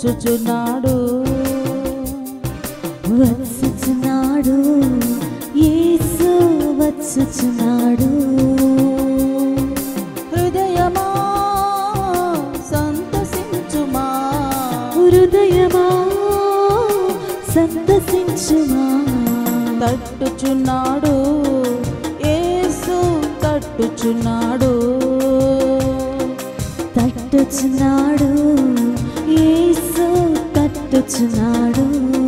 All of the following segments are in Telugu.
వచ్చుచున్నాడు వచ్చుచున్నాడు యేసు వచ్చుచున్నాడు హృదయమా సంతసించుమా హృదయమా సంతసించుమా తట్టుచున్నాడు యేసు తట్టుచున్నాడు తట్టుచున్నాడు యేసు తట్టుచున్నాడు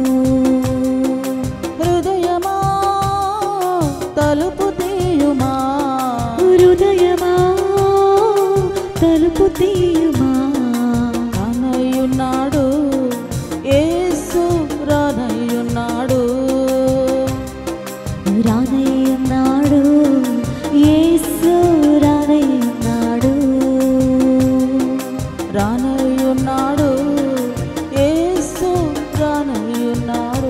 హృదయమా తలుపు తీయుమా హృదయమా తలుపు తీయుమా రానయ్యున్నాడు యేసు రానయ్యున్నాడు రానయ్యున్నాడు యేసు రానయ్యున్నాడు రానయ్యున్నాడు యేసు రానయ్యున్నాడు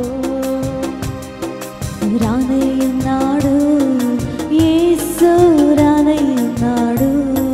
రానయ్యున్నాడు యేసు రానయ్యున్నాడు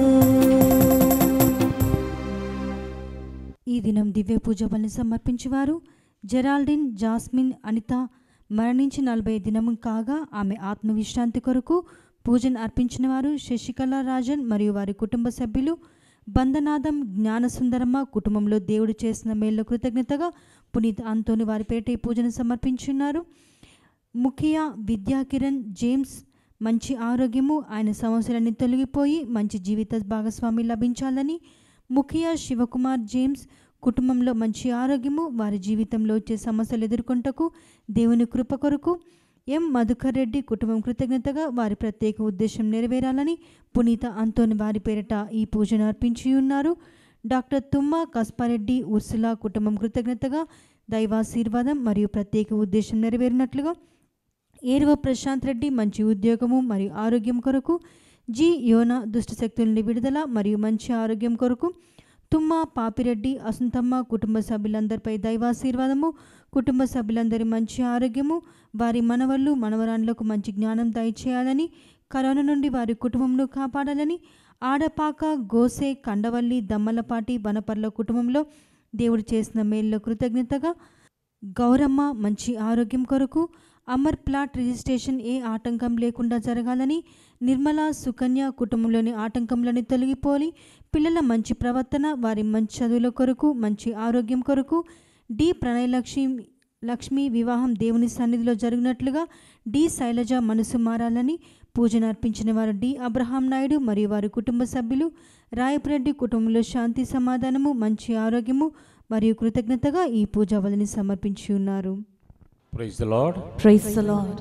ఈ దినం దివ్య పూజ బలిని సమర్పించేవారు జెరాల్డిన్ జాస్మిన్ అనిత మరణించి నలభై దినము కాగా ఆమె ఆత్మవిశ్రాంతి కొరకు పూజను అర్పించిన వారు శశికళ రాజన్ మరియు వారి కుటుంబ సభ్యులు బందనాదం జ్ఞానసుందరమ్మ కుటుంబంలో దేవుడు చేసిన మేళ్ళ కృతజ్ఞతగా పునీత్ అంతోని వారి పేట ఈ పూజను సమర్పించున్నారు ముఖియా విద్యాకిరణ్ జేమ్స్ మంచి ఆరోగ్యము ఆయన సమస్యలన్నీ తొలగిపోయి మంచి జీవిత భాగస్వామి లభించాలని ముఖియా శివకుమార్ జేమ్స్ కుటుంబంలో మంచి ఆరోగ్యము వారి జీవితంలో వచ్చే సమస్యలు ఎదుర్కొంటకు దేవుని కృప కొరకు ఎం మధుకర్ రెడ్డి కుటుంబం కృతజ్ఞతగా వారి ప్రత్యేక ఉద్దేశం నెరవేరాలని పునీత అంతోని వారి పేరిట ఈ పూజను అర్పించి ఉన్నారు డాక్టర్ తుమ్మ కస్పారెడ్డి ఉర్సులా కుటుంబం కృతజ్ఞతగా దైవాశీర్వాదం మరియు ప్రత్యేక ఉద్దేశం నెరవేరినట్లుగా ఏరువ ప్రశాంత్ రెడ్డి మంచి ఉద్యోగము మరియు ఆరోగ్యం కొరకు జి యోన దుష్టశక్తుల నుండి విడుదల మరియు మంచి ఆరోగ్యం కొరకు తుమ్మ పాపిరెడ్డి అసుంతమ్మ కుటుంబ సభ్యులందరిపై దైవాశీర్వాదము కుటుంబ సభ్యులందరి మంచి ఆరోగ్యము వారి మనవళ్ళు మనవరాండ్లకు మంచి జ్ఞానం దయచేయాలని కరోనా నుండి వారి కుటుంబంను కాపాడాలని ఆడపాక గోసే కండవల్లి దమ్మలపాటి వనపర్ల కుటుంబంలో దేవుడు చేసిన మేల్లో కృతజ్ఞతగా గౌరమ్మ మంచి ఆరోగ్యం కొరకు అమర్ ప్లాట్ రిజిస్ట్రేషన్ ఏ ఆటంకం లేకుండా జరగాలని నిర్మల సుకన్య కుటుంబంలోని ఆటంకంలోని తొలగిపోలి పిల్లల మంచి ప్రవర్తన వారి మంచి చదువుల కొరకు మంచి ఆరోగ్యం కొరకు డి ప్రణయలక్ష్మి లక్ష్మి వివాహం దేవుని సన్నిధిలో జరిగినట్లుగా డి శైలజ మనసు మారాలని పూజను అర్పించిన వారు డి అబ్రహాం నాయుడు మరియు వారి కుటుంబ సభ్యులు రాయపురెడ్డి కుటుంబంలో శాంతి సమాధానము మంచి ఆరోగ్యము మరియు కృతజ్ఞతగా ఈ పూజావళిని సమర్పించి ఉన్నారు praise the Lord praise the Lord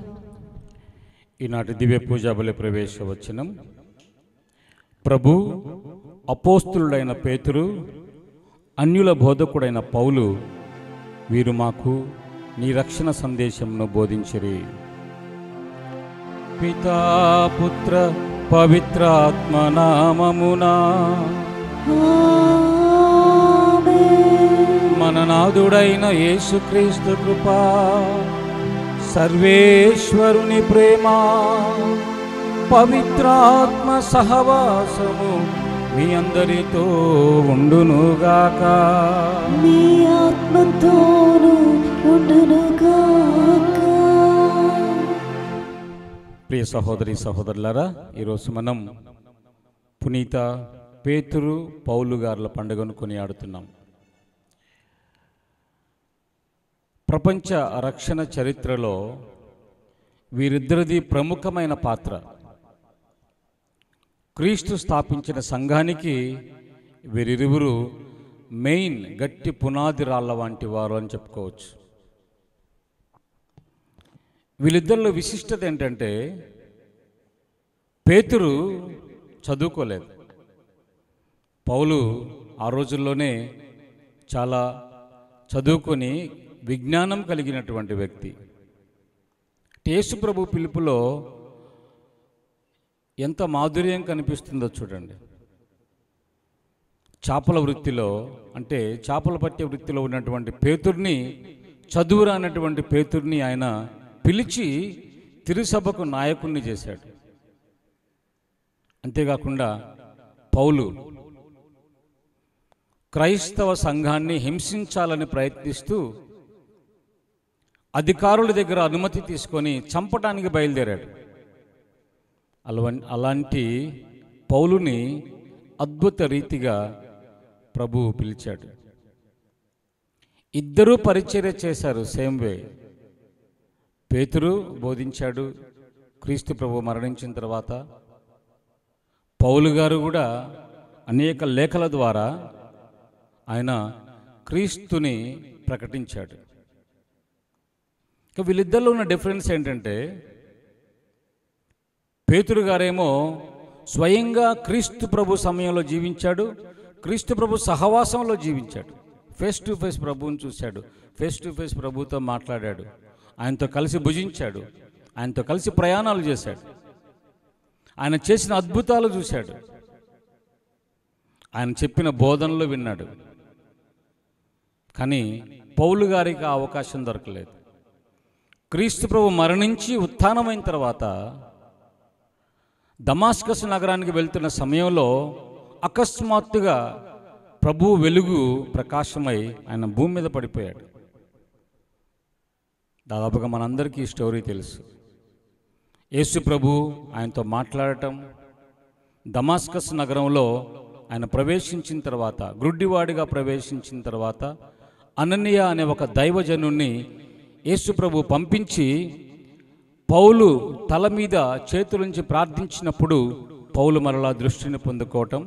ఈనాటి దివ్య పూజా బలి ప్రవేశ వచనం ప్రభు అపోస్తులుడైన పేతురు అన్యుల బోధకుడైన పౌలు వీరు మాకు నీ రక్షణ సందేశమును బోధించిరి పితా పుత్ర పవిత్రాత్మ నామమునా మన నాదుడైన యేసుక్రీస్తు కృపా సర్వేశ్వరుని ప్రేమ పవిత్రాత్మ సహవాసము మీ అందరితో ఉండునుగాక మీ ఆత్మతోను ఉండునుగాక ప్రియ సహోదరి సహోదరులారా ఈరోజు మనం పునీత పేతురు పౌలు గారుల పండుగను కొనియాడుతున్నాం ప్రపంచ రక్షణ చరిత్రలో వీరిద్దరిది ప్రముఖమైన పాత్ర క్రీస్తు స్థాపించిన సంఘానికి వీరిరువురు మెయిన్ గట్టి పునాది రాళ్ళ వంటి వారు అని చెప్పుకోవచ్చు వీళ్ళిద్దరిలో విశిష్టత ఏంటంటే పేతురు చదువుకోలేదు పౌలు ఆ రోజుల్లోనే చాలా చదువుకొని విజ్ఞానం కలిగినటువంటి వ్యక్తి యేసు ప్రభు పిలుపులో ఎంత మాధుర్యం కనిపిస్తుందో చూడండి చేపల వృత్తిలో అంటే చేపలు పట్టే వృత్తిలో ఉన్నటువంటి పేతుర్ని చదువురా అన్నటువంటి పేతుర్ని ఆయన పిలిచి తిరుసభకు నాయకుణ్ణి చేశాడు అంతేకాకుండా పౌలు క్రైస్తవ సంఘాన్ని హింసించాలని ప్రయత్నిస్తూ అధికారుల దగ్గర అనుమతి తీసుకొని చంపడానికి బయలుదేరాడు అలవ అలాంటి పౌలుని అద్భుత రీతిగా ప్రభువు పిలిచాడు ఇద్దరూ పరిచర్య చేశారు సేమ్ వే పేతురు బోధించాడు క్రీస్తు ప్రభు మరణించిన తర్వాత పౌలు గారు కూడా అనేక లేఖల ద్వారా ఆయన క్రీస్తుని ప్రకటించాడు ఇక వీళ్ళిద్దరిలో ఉన్న డిఫరెన్స్ ఏంటంటే పేతురు గారేమో స్వయంగా క్రీస్తు ప్రభు సమయంలో జీవించాడు క్రీస్తు ప్రభు సహవాసంలో జీవించాడు ఫేస్ టు ఫేస్ ప్రభువుని చూశాడు ఫేస్ టు ఫేస్ ప్రభుతో మాట్లాడాడు ఆయనతో కలిసి భుజించాడు ఆయనతో కలిసి ప్రయాణాలు చేశాడు ఆయన చేసిన అద్భుతాలు చూశాడు ఆయన చెప్పిన బోధనలు విన్నాడు కానీ పౌలు గారికి ఆ అవకాశం దొరకలేదు క్రీస్తు ప్రభు మరణించి ఉత్థానమైన తర్వాత దమాస్కస్ నగరానికి వెళ్తున్న సమయంలో అకస్మాత్తుగా ప్రభు వెలుగు ప్రకాశమై ఆయన భూమి మీద పడిపోయాడు దాదాపుగా మనందరికీ ఈ స్టోరీ తెలుసు యేసు ప్రభు ఆయనతో మాట్లాడటం దమాస్కస్ నగరంలో ఆయన ప్రవేశించిన తర్వాత గ్రుడ్డివాడిగా ప్రవేశించిన తర్వాత అననీయ అనే ఒక దైవజనుణ్ణి యేసు ప్రభు పంపించి పౌలు తల మీద చేతులుంచి ప్రార్థించినప్పుడు పౌలు మరలా దృష్టిని పొందుకోవటం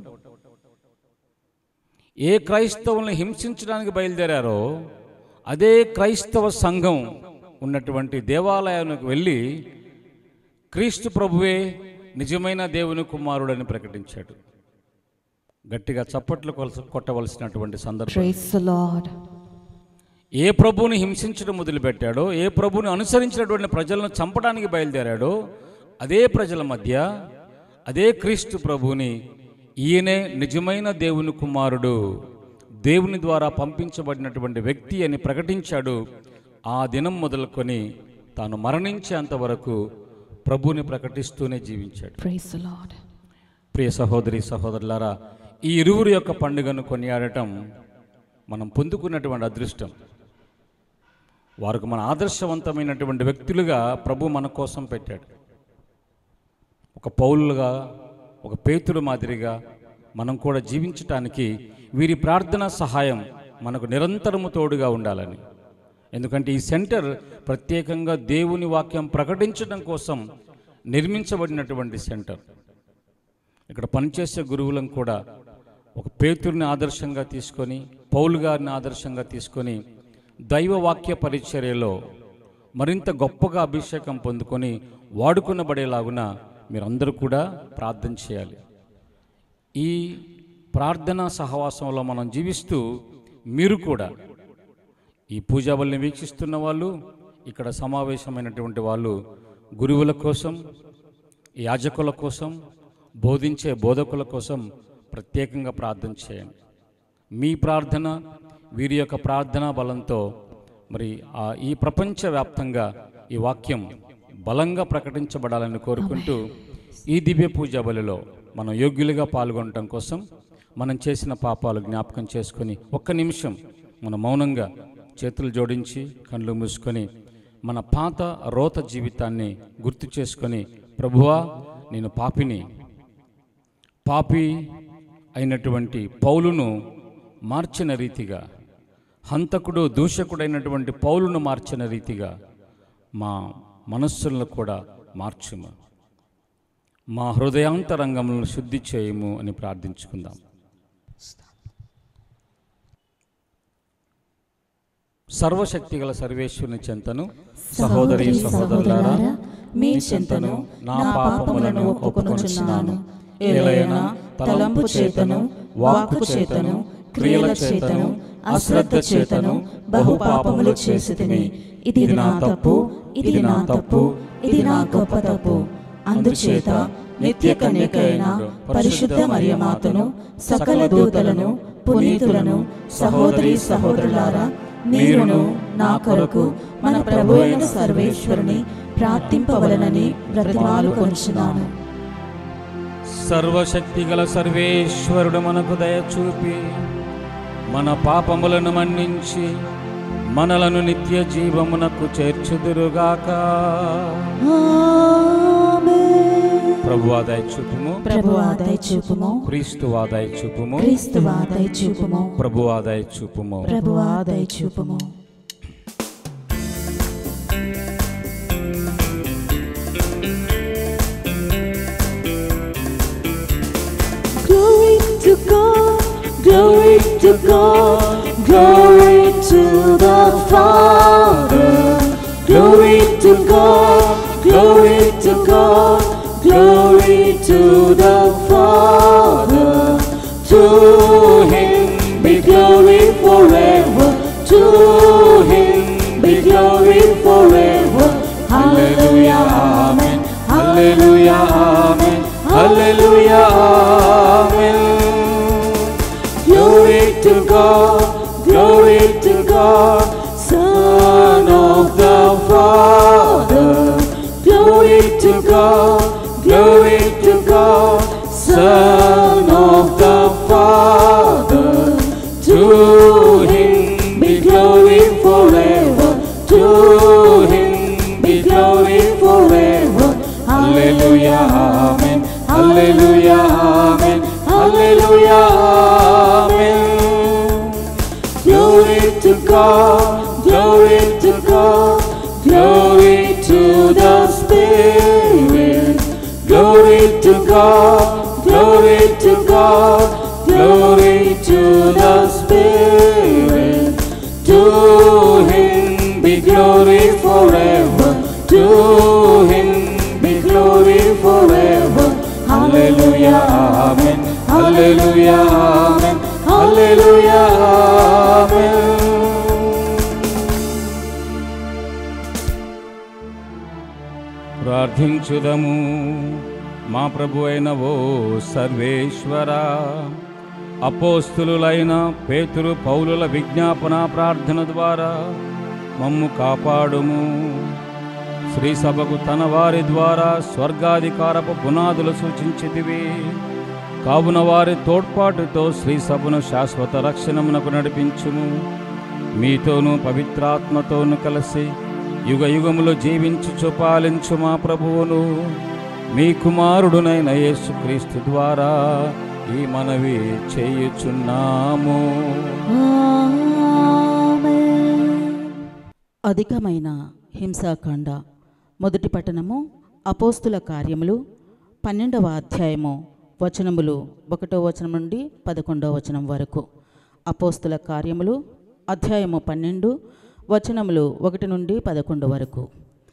ఏ క్రైస్తవుల్ని హింసించడానికి బయలుదేరారో అదే క్రైస్తవ సంఘం ఉన్నటువంటి దేవాలయానికి వెళ్ళి క్రీస్తు ప్రభువే నిజమైన దేవుని కుమారుడని ప్రకటించాడు గట్టిగా చప్పట్లు కొలస- కొట్టవలసినటువంటి సందర్భం Praise the Lord. ఏ ప్రభువుని హింసించడం మొదలుపెట్టాడో ఏ ప్రభువుని అనుసరించినటువంటి ప్రజలను చంపడానికి బయలుదేరాడో అదే ప్రజల మధ్య అదే క్రీస్తు ప్రభువుని ఈయనే నిజమైన దేవుని కుమారుడు దేవుని ద్వారా పంపించబడినటువంటి వ్యక్తి అని ప్రకటించాడు ఆ దినం మొదలుకొని తాను మరణించేంత వరకు ప్రభువుని ప్రకటిస్తూనే జీవించాడు Praise the Lord. ప్రియ సహోదరి సహోదరులారా ఈ ఇరువురు యొక్క పండుగను కొనియాడటం మనం పొందుకున్నటువంటి అదృష్టం వారికి మన ఆదర్శవంతమైనటువంటి వ్యక్తులుగా ప్రభు మన కోసం పెట్టాడు ఒక పౌలుగా ఒక పేతుడు మాదిరిగా మనం కూడా జీవించటానికి వీరి ప్రార్థన సహాయం మనకు నిరంతరము తోడుగా ఉండాలని ఎందుకంటే ఈ సెంటర్ ప్రత్యేకంగా దేవుని వాక్యం ప్రకటించడం కోసం నిర్మించబడినటువంటి సెంటర్ ఇక్కడ పనిచేసే గురువులను కూడా ఒక పేతుర్ని ఆదర్శంగా తీసుకొని పౌలు గారిని ఆదర్శంగా తీసుకొని దైవ వాక్య పరిచర్యలో మరింత గొప్పగా అభిషేకం పొందుకొని వాడుకునబడేలాగున మీరందరూ కూడా ప్రార్థన చేయాలి ఈ ప్రార్థనా సహవాసంలో మనం జీవిస్తూ మీరు కూడా ఈ పూజాబల్ని వీక్షిస్తున్న వాళ్ళు ఇక్కడ సమావేశమైనటువంటి వాళ్ళు గురువుల కోసం యాజకుల కోసం బోధించే బోధకుల కోసం ప్రత్యేకంగా ప్రార్థన చేయండి మీ ప్రార్థన వీరి యొక్క ప్రార్థనా బలంతో మరి ఆ ఈ ప్రపంచవ్యాప్తంగా ఈ వాక్యం బలంగా ప్రకటించబడాలని కోరుకుంటూ ఈ దివ్య పూజ బలిలో మనం యోగ్యులుగా పాల్గొనటం కోసం మనం చేసిన పాపాలు జ్ఞాపకం చేసుకొని ఒక్క నిమిషం మన మౌనంగా చేతులు జోడించి కళ్ళు మూసుకొని మన పాత రోత జీవితాన్ని గుర్తు చేసుకొని ప్రభువా నేను పాపిని పాపి అయినటువంటి పౌలును మార్చిన రీతిగా హంతకుడు దూషకుడైనటువంటి పౌలును మార్చిన రీతిగా మా మనస్సులను కూడా మార్చుము మా హృదయాంతరంగములను శుద్ధి చేయము అని ప్రార్థించుకుందాం సర్వశక్తిగల సర్వేశ్వరుని చెంతను సహోదరి సహోదరులారా మీ చింతను నా పాపములను ఒప్పుకొనుచున్నాను ఏలైనా తలంపు చేతను వాక్కు చేతను క్రియల చేతను అశ్రద్ధ చేతను బహు పాపములు చేసి తిని ఇది నా తప్పు ఇది నా తప్పు ఇది నా గొప్ప తప్పు అందుచేత నిత్య కన్యకైన పరిశుద్ధ మరియమాతను సకల దూతలను పునీతులను సహోదరి సహోదరులారా మీరును నా కొరకు మన ప్రభు అయిన సర్వేశ్వరుని ప్రార్థింపవలనని బ్రతిమాలు కొంచున్నాను సర్వశక్తిగల సర్వేశ్వరుడు మనకు దయ చూపి మన పాపములను మన్నించి మనలను నిత్య జీవమునకు చేర్చుదురుగాక ఆమేన్ ప్రభు ఆదాయ చూపుము ప్రభు ఆదాయ చూపుము క్రీస్తు ఆదాయ చూపుము క్రీస్తు ఆదాయ చూపుము ప్రభు ఆదాయ చూపుము ప్రభు ఆదాయ చూపుము Glory to God, glory to God, glory to the Father. Glory to God, glory to God, glory to the Father. To Him be glory forever. To Him be glory forever. Hallelujah, Amen. Hallelujah, Amen. Hallelujah, Amen. Glory to God, glory to God, Son of the Father. Glory to God, glory to God, Son of the Father. To Him be glory forever. To Him be glory forever. Hallelujah, Amen. Hallelujah, Amen. Hallelujah, Amen. Glory to God, glory to God, glory to the Spirit. Glory to God, glory to God, glory to the Spirit. To Him be glory forever. To Him be glory forever. Hallelujah, Amen. Hallelujah, Amen. Hallelujah, Amen. ప్రార్థించుదము మా ప్రభు అయిన ఓ సర్వేశ్వర అపోస్తులులైన పేతురు పౌలుల విజ్ఞాపన ప్రార్థన ద్వారా మమ్ము కాపాడుము శ్రీ సభకు తన వారి ద్వారా స్వర్గాధికారపు పునాదులు సూచించితివి కావున వారి తోడ్పాటుతో శ్రీ సభను శాశ్వత రక్షణమునకు నడిపించుము మీతోనూ పవిత్రాత్మతోనూ కలిసి యుగ యుగములు జీవించుచు పాలించు మా ప్రభువును మీ కుమారుడునైన యేసుక్రీస్తు ద్వారా ఈ మనవి చేయుచున్నాము అధికమైన హింసాకాండ మొదటి పట్టణము అపోస్తుల కార్యములు పన్నెండవ అధ్యాయము వచనములు ఒకటో వచనం నుండి పదకొండవ వచనం వరకు అపోస్తుల కార్యములు అధ్యాయము పన్నెండు వచనములు ఒకటి నుండి పదకొండు వరకు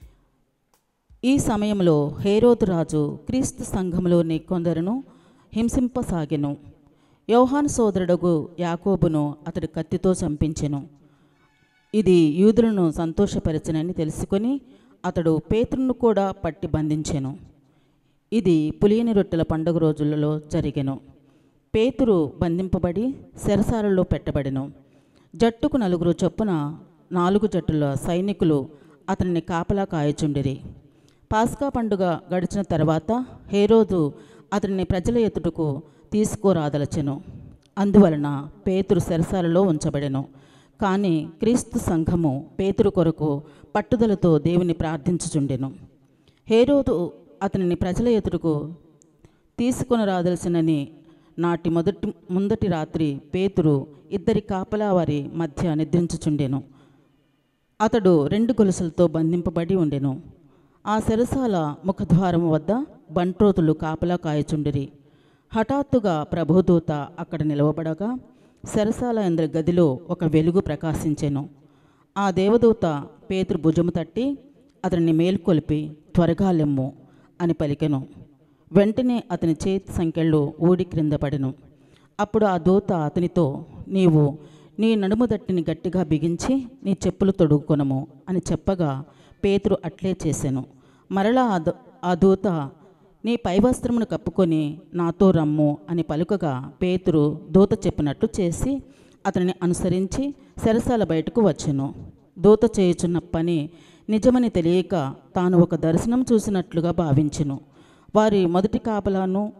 ఈ సమయంలో హేరోదు రాజు క్రీస్తు సంఘములోని కొందరును హింసింపసాగెను యోహాను సోదరుడగు యాకోబును అతడు కత్తితో చంపించెను ఇది యూదులను సంతోషపరచనని తెలుసుకొని అతడు పేతురును కూడా పట్టి బంధించెను ఇది పులియని రొట్టెల పండుగ రోజులలో జరిగెను పేతురు బంధింపబడి సెరసాలలో పెట్టబడెను జట్టుకు నలుగురు చొప్పున నాలుగు జట్టుల సైనికులు అతనిని కాపలా కాయచుండిరి పాస్కా పండుగ గడిచిన తర్వాత హేరోదు అతనిని ప్రజల ఎదుటకు తీసుకురాదలచెను అందువలన పేతురు సెరసాలలో ఉంచబడెను కానీ క్రీస్తు సంఘము పేతురు కొరకు పట్టుదలతో దేవుని ప్రార్థించుచుండెను హేరోదు అతనిని ప్రజల ఎదుటకు తీసుకొని రాదలసినని నాటి మొదటి ముందటి రాత్రి పేతురు ఇద్దరి కాపలా వారి మధ్య నిద్రించుచుండెను అతడు రెండు గొలుసులతో బంధింపబడి ఉండెను ఆ సెరసాల ముఖద్వారం వద్ద బంట్రోతులు కాపలా కాయచుండిరి హఠాత్తుగా ప్రభుదూత అక్కడ నిలవబడగా సెరసాల ఎందరి గదిలో ఒక వెలుగు ప్రకాశించెను ఆ దేవదూత పేతురు భుజము తట్టి అతనిని మేల్కొలిపి త్వరగా లెమ్ము అని పలికెను వెంటనే అతని చేతి సంఖ్యలు ఊడి క్రింద పడెను అప్పుడు ఆ దూత అతనితో నీవు నీ నడుము దట్టిని గట్టిగా బిగించి నీ చెప్పులు తొడుగుకొనము అని చెప్పగా పేతురు అట్లే చేశాను మరలా ఆ ద- ఆ దూత నీ పైవస్త్రమును కప్పుకొని నాతో రమ్ము అని పలుకగా పేతురు దూత చెప్పినట్టు చేసి అతనిని అనుసరించి సెరసాల బయటకు వచ్చెను దూత చేయుచున్న పని నిజమని తెలియక తాను ఒక దర్శనం చూసినట్లుగా భావించెను వారి మొదటి కాపలాను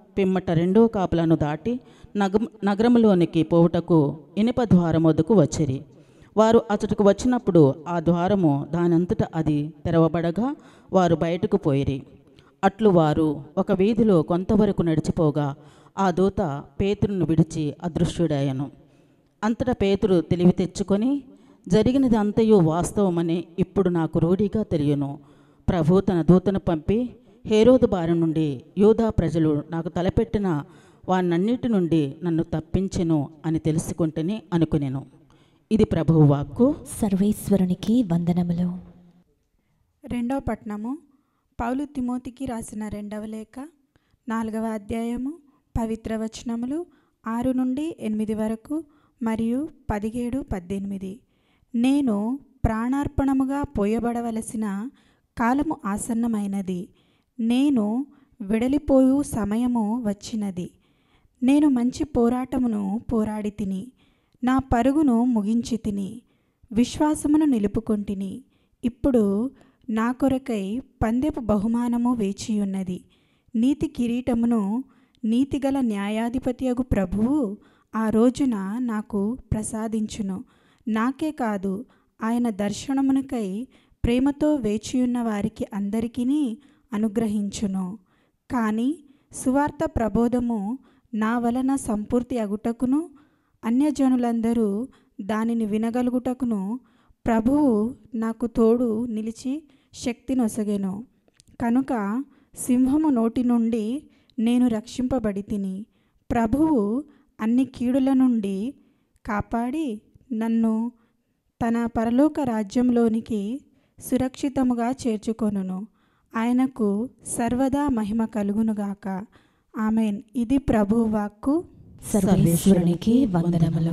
పిమ్మట రెండో కాపులను దాటి నగ నగరములోనికి పోవుటకు ఇనుప ద్వారం వద్దకు వచ్చిరి వారు అతడికి వచ్చినప్పుడు ఆ ద్వారము దానంతట అది తెరవబడగా వారు బయటకు పోయిరి అట్లు వారు ఒక వీధిలో కొంతవరకు నడిచిపోగా ఆ దూత పేతురును విడిచి అదృశ్యుడాయను అంతటా పేతురు తెలివి తెచ్చుకొని జరిగినది అంతయు వాస్తవమని ఇప్పుడు నాకు రూఢిగా తెలియను ప్రభు తన దూతను పంపి హేరోదు బారి నుండి యూదా ప్రజలు నాకు తలపెట్టిన వానన్నిటి నుండి నన్ను తప్పించెను అని తెలుసుకుంటేనే అనుకునేను ఇది ప్రభువు వాక్కు సర్వేశ్వరునికి వందనములు రెండవ పట్నము పౌలు తిమోతికి రాసిన రెండవ లేఖ నాలుగవ అధ్యాయము పవిత్ర వచనములు ఆరు నుండి ఎనిమిది వరకు మరియు పదిహేడు పద్దెనిమిది నేను ప్రాణార్పణముగా పోయబడవలసిన కాలము ఆసన్నమైనది నేను వెడలిపోయు సమయము వచ్చినది నేను మంచి పోరాటమును పోరాడి తిని నా పరుగును ముగించి తిని విశ్వాసమును నిలుపుకొంటిని ఇప్పుడు నా కొరకై పందెపు బహుమానము వేచియున్నది నీతి కిరీటమును నీతిగల న్యాయాధిపతియగు ప్రభువు ఆ రోజున నాకు ప్రసాదించును నాకే కాదు ఆయన దర్శనమునకై ప్రేమతో వేచియున్న వారికి అందరికీ అనుగ్రహించును కానీ సువార్త ప్రబోధము నా వలన సంపూర్తి అగుటకును అన్యజనులందరూ దానిని వినగలుగుటకును ప్రభువు నాకు తోడు నిలిచి శక్తినొసగెను కనుక సింహము నోటి నుండి నేను రక్షింపబడి తిని ప్రభువు అన్ని కీడుల నుండి కాపాడి నన్ను తన పరలోక రాజ్యంలోనికి సురక్షితముగా చేర్చుకొనును ఆయనకు సర్వదా మహిమ కలుగునుగాక ఆమెన్ ఇది ప్రభువు వాక్కు సర్వేశ్వరునికి వందనములు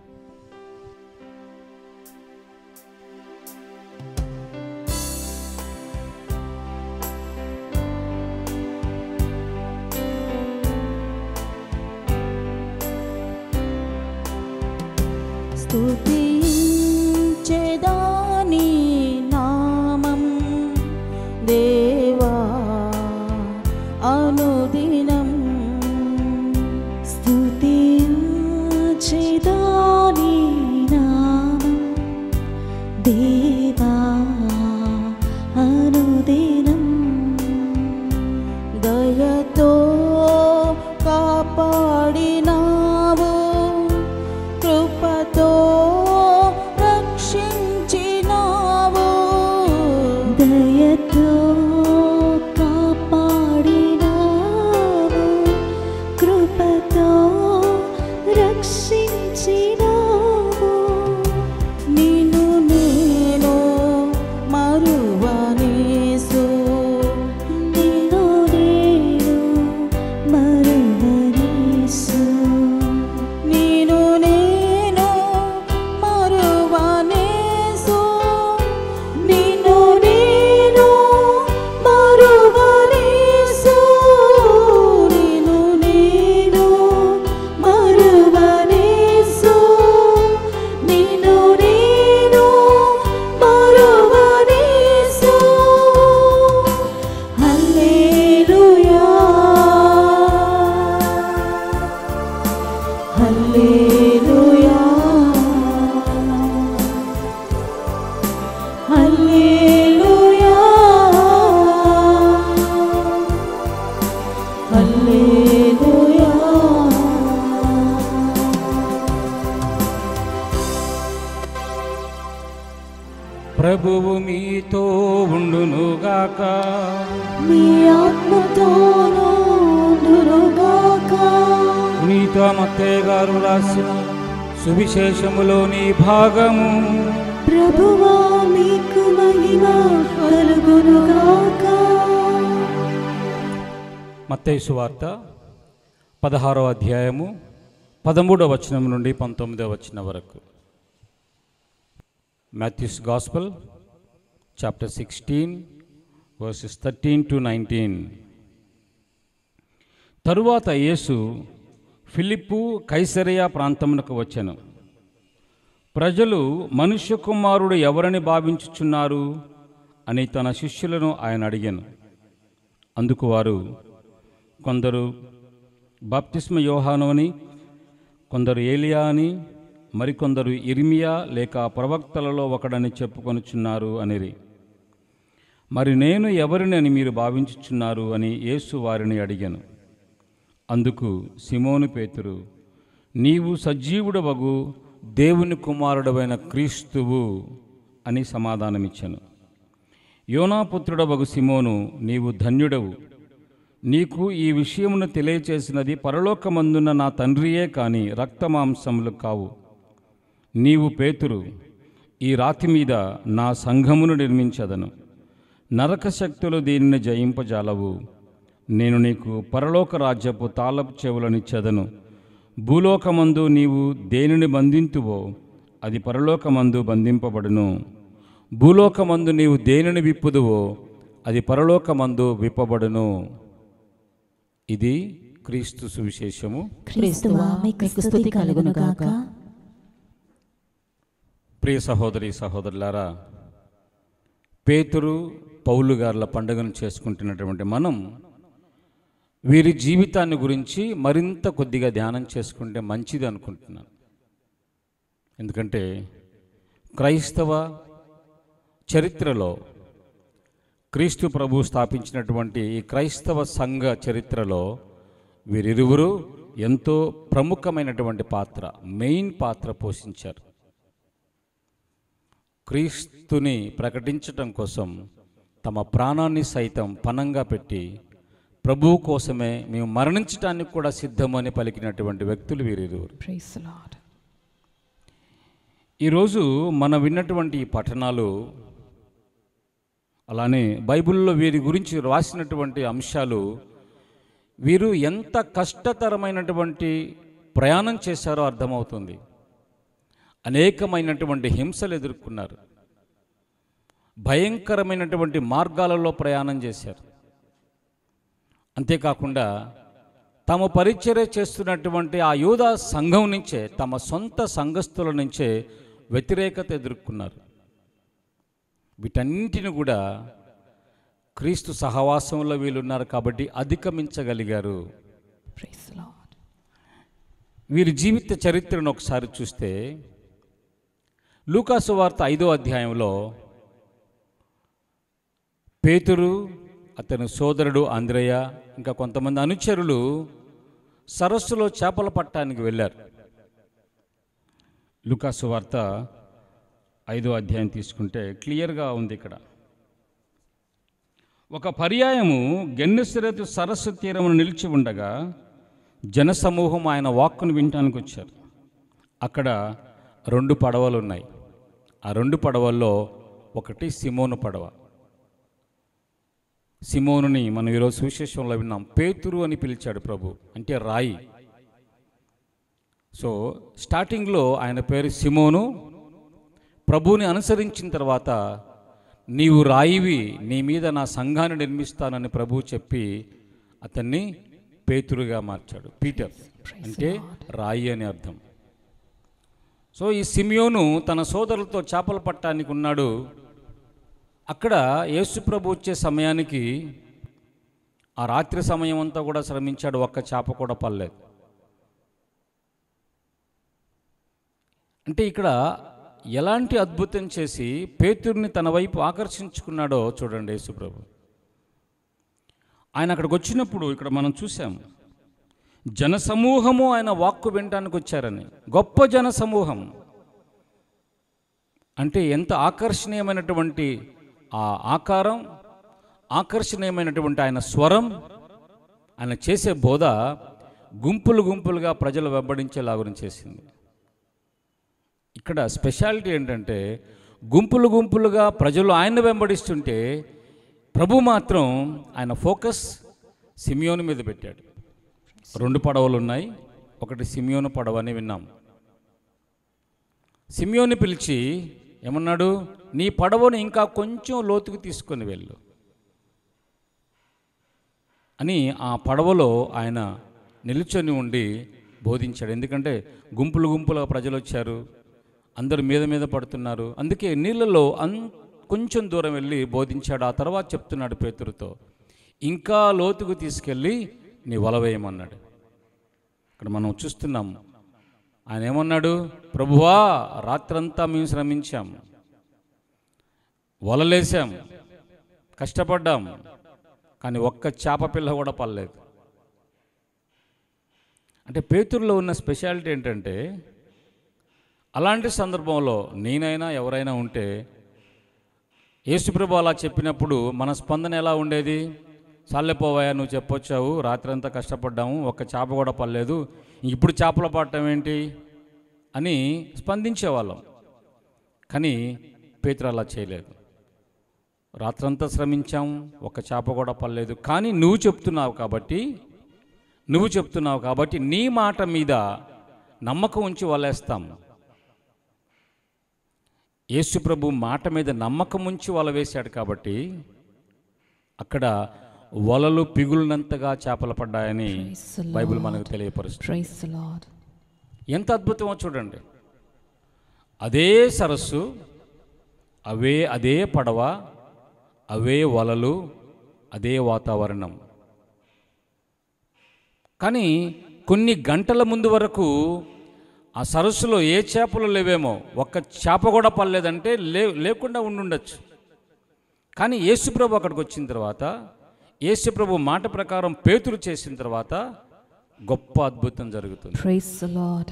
స్తుతించెదాని నామం దేవా అనుదినం స్తుతించెదాని నామం దేవా అనుదినం దయతో కాపాడినావు కృపతో రక్షించినావు దయతో కాపాడినావు కృపతో రక్షించినావు నిన్ను నేను మరువనేసు నిన్ను నేను మరువనేసు నేను నేను మరువనేసు నిన్ను నేను మరువనేసు నిన్ను నేను మరువనేసు నిన్ను నేను మరువనేసు హల్లెలూయా హల్లెలూయా హల్లెలూయా హల్లెలూయా ప్రభువు మీతో ఉండునుగాక మీ ఆత్మతోనూ ఉండునుగాక పునీత మత్తయ్య గారు రాసిన సువిశేషములోని భాగము ప్రభువా మీకు మహిమ కలుగునుగాక మత్తయి సువార్త పదహారవ అధ్యాయము పదమూడవ వచనం నుండి పంతొమ్మిదవ వచనం వరకు Matthew's gospel chapter sixteen verses thirteen to nineteen తరువాత యేసు ఫిలిప్పు కైసరియా ప్రాంతమునకు వచ్చెను ప్రజలు మనుష్య కుమారుడు ఎవరని భావించుచున్నారు అని తన శిష్యులను ఆయన అడిగాను అందుకు వారు కొందరు బాప్తిస్మ యోహాను అని కొందరు ఏలియా అని మరికొందరు ఇర్మియా లేక ప్రవక్తలలో ఒకడని చెప్పుకొనుచున్నారు అనిరి మరి నేను ఎవరినని మీరు భావించుచున్నారు అని యేసు వారిని అడిగాను అందుకు సిమోను పేతురు నీవు సజీవుడవగు దేవుని కుమారుడవైన క్రీస్తువు అని సమాధానమిచ్చాను యోనాపుత్రుడవగు సిమోను నీవు ధన్యుడవు నీకు ఈ విషయమును తెలియచేసినది పరలోకమందున్న నా తండ్రియే కాని రక్తమాంసములు కావు నీవు పేతురు ఈ రాతి మీద నా సంఘమును నిర్మించదను నరక శక్తులు దీనిని జయింపజాలవు నేను నీకు పరలోక రాజ్యపు తాళపు చెవులనిచ్చెదను భూలోకమందు నీవు దేనిని బంధింతువో అది పరలోకమందు బంధింపబడును భూలోకమందు నీవు దేనిని విప్పుదువో అది పరలోకమందు విప్పబడును ఇది క్రీస్తు సువిశేషము క్రీస్తువా మీకు స్తుతి కలుగును గాక ప్రియ సహోదరి సహోదరులారా పేతురు పౌలు గారుల పండుగను చేసుకుంటున్నటువంటి మనం వీరి జీవితాన్ని గురించి మరింత కొద్దిగా ధ్యానం చేసుకుంటే మంచిది అనుకుంటున్నాను ఎందుకంటే క్రైస్తవ చరిత్రలో క్రీస్తు ప్రభు స్థాపించినటువంటి ఈ క్రైస్తవ సంఘ చరిత్రలో వీరిరువురు ఎంతో ప్రముఖమైనటువంటి పాత్ర మెయిన్ పాత్ర పోషించారు క్రీస్తుని ప్రకటించటం కోసం తమ ప్రాణాన్ని సైతం పనంగా పెట్టి ప్రభువు కోసమే మేము మరణించటానికి కూడా సిద్ధమని పలికినటువంటి వ్యక్తులు వీరిరువురు ప్రైజ్ లార్డ్ ఈరోజు మనం విన్నటువంటి ఈ పఠనాలు అలానే బైబిల్లో వీరి గురించి రాసినటువంటి అంశాలు వీరు ఎంత కష్టతరమైనటువంటి ప్రయాణం చేశారో అర్థమవుతుంది అనేకమైనటువంటి హింసలు ఎదుర్కొన్నారు భయంకరమైనటువంటి మార్గాలలో ప్రయాణం చేశారు అంతేకాకుండా తమ పరిచర్య చేస్తున్నటువంటి ఆ యూద సంఘం నుంచే తమ సొంత సంఘస్థుల నుంచే వ్యతిరేకత ఎదుర్కొన్నారు వీటన్నింటిని కూడా క్రీస్తు సహవాసంలో వీళ్ళున్నారు కాబట్టి అధిగమించగలిగారు ప్రైజ్ లార్డ్ వీరి జీవిత చరిత్రను ఒకసారి చూస్తే లూకాసు వార్త ఐదో అధ్యాయంలో పేతురు అతని సోదరుడు ఆంధ్రయ్య ఇంకా కొంతమంది అనుచరులు సరస్సులో చేపల పట్టడానికి వెళ్ళారు లూకాసు వార్త ఐదో అధ్యాయం తీసుకుంటే క్లియర్గా ఉంది ఇక్కడ ఒక పర్యాయము గెన్నెసరతు సరస్సు తీరమును నిలిచి ఉండగా జనసమూహం ఆయన వాక్కును వినటానికి వచ్చారు అక్కడ రెండు పడవలు ఉన్నాయి ఆ రెండు పడవల్లో ఒకటి సిమోను పడవ సిమోనుని మనం ఈరోజు సువిశేషంలో విన్నాం పేతురు అని పిలిచాడు ప్రభు అంటే రాయి సో స్టార్టింగ్లో ఆయన పేరు సిమోను ప్రభువుని అనుసరించిన తర్వాత నీవు రాయివి నీ మీద నా సంఘాన్ని నిర్మిస్తానని ప్రభువు చెప్పి అతన్ని పేతురుగా మార్చాడు పీటర్ అంటే రాయి అని అర్థం సో ఈ సిమియోను తన సోదరులతో చేపలు పట్టడానికి ఉన్నాడు అక్కడ యేసుప్రభు వచ్చే సమయానికి ఆ రాత్రి సమయం అంతా కూడా శ్రమించాడు ఒక్క చేప కూడా పడలేదు అంటే ఇక్కడ ఎలాంటి అద్భుతం చేసి పేతుర్ని తన వైపు ఆకర్షించుకున్నాడో చూడండి యేసుప్రభు ఆయన అక్కడికి వచ్చినప్పుడు ఇక్కడ మనం చూసాం జనసమూహము ఆయన వాక్కు వినటానికి వచ్చారని గొప్ప జనసమూహం అంటే ఎంత ఆకర్షణీయమైనటువంటి ఆ ఆకారం ఆకర్షణీయమైనటువంటి ఆయన స్వరం ఆయన చేసే బోధ గుంపులు గుంపులుగా ప్రజలు వెంబడించేలాగున చేసింది ఇక్కడ స్పెషాలిటీ ఏంటంటే గుంపులు గుంపులుగా ప్రజలు ఆయన వెంబడిస్తుంటే ప్రభు మాత్రం ఆయన ఫోకస్ సిమియోని మీద పెట్టాడు రెండు పడవలు ఉన్నాయి ఒకటి సిమియోను పడవ అని విన్నాం సిమియోని పిలిచి ఏమన్నాడు నీ పడవను ఇంకా కొంచెం లోతుకు తీసుకొని వెళ్ళు అని ఆ పడవలో ఆయన నిల్చొని ఉండి బోధించాడు ఎందుకంటే గుంపులు గుంపులుగా ప్రజలు వచ్చారు అందరు మీద మీద పడుతున్నారు అందుకే నీళ్ళలో అన్ కొంచెం దూరం వెళ్ళి బోధించాడు ఆ తర్వాత చెప్తున్నాడు పేతురుతో ఇంకా లోతుకు తీసుకెళ్ళి నీ వల వేయమన్నాడు ఇక్కడ మనం చూస్తున్నాం ఆయన ఏమన్నాడు ప్రభువా రాత్రంతా మేము శ్రమించాం వలలేసాం కష్టపడ్డాం కానీ ఒక్క చేప పిల్ల కూడా పడలేదు అంటే పేతురులో ఉన్న స్పెషాలిటీ ఏంటంటే అలాంటి సందర్భంలో నేనైనా ఎవరైనా ఉంటే యేసుప్రభు అలా చెప్పినప్పుడు మన స్పందన ఎలా ఉండేది సాలెపోవాయా నువ్వు చెప్పొచ్చావు రాత్రి అంతా కష్టపడ్డాము ఒక్క చేప కూడా పడలేదు ఇప్పుడు చేపలు పడటం ఏంటి అని స్పందించేవాళ్ళం కానీ పేతురు అలా చేయలేదు రాత్రంతా శ్రమించాం ఒక్క చేప కూడా పడలేదు కానీ నువ్వు చెప్తున్నావు కాబట్టి నువ్వు చెప్తున్నావు కాబట్టి నీ మాట మీద నమ్మకం ఉంచి వలేస్తాం యేసు ప్రభు మాట మీద నమ్మకం ఉంచి వల వేశాడు కాబట్టి అక్కడ వలలు పిగులునంతగా చేపలు పడ్డాయని Praise the బైబిల్ Lord. మనకు తెలియపరుస్తుంది Praise the Lord. ఎంత అద్భుతమో చూడండి అదే సరస్సు అవే అదే పడవ అవే వలలు అదే వాతావరణం కానీ కొన్ని గంటల ముందు వరకు ఆ సరస్సులో ఏ చేపలు లేవేమో ఒక్క చేప కూడా పడలేదంటే లే లేకుండా ఉండుండొచ్చు కానీ యేసుప్రభు అక్కడికి వచ్చిన తర్వాత యేసుప్రభు మాట ప్రకారం పేతురు చేసిన తర్వాత గొప్ప అద్భుతం జరుగుతుంది Praise the Lord.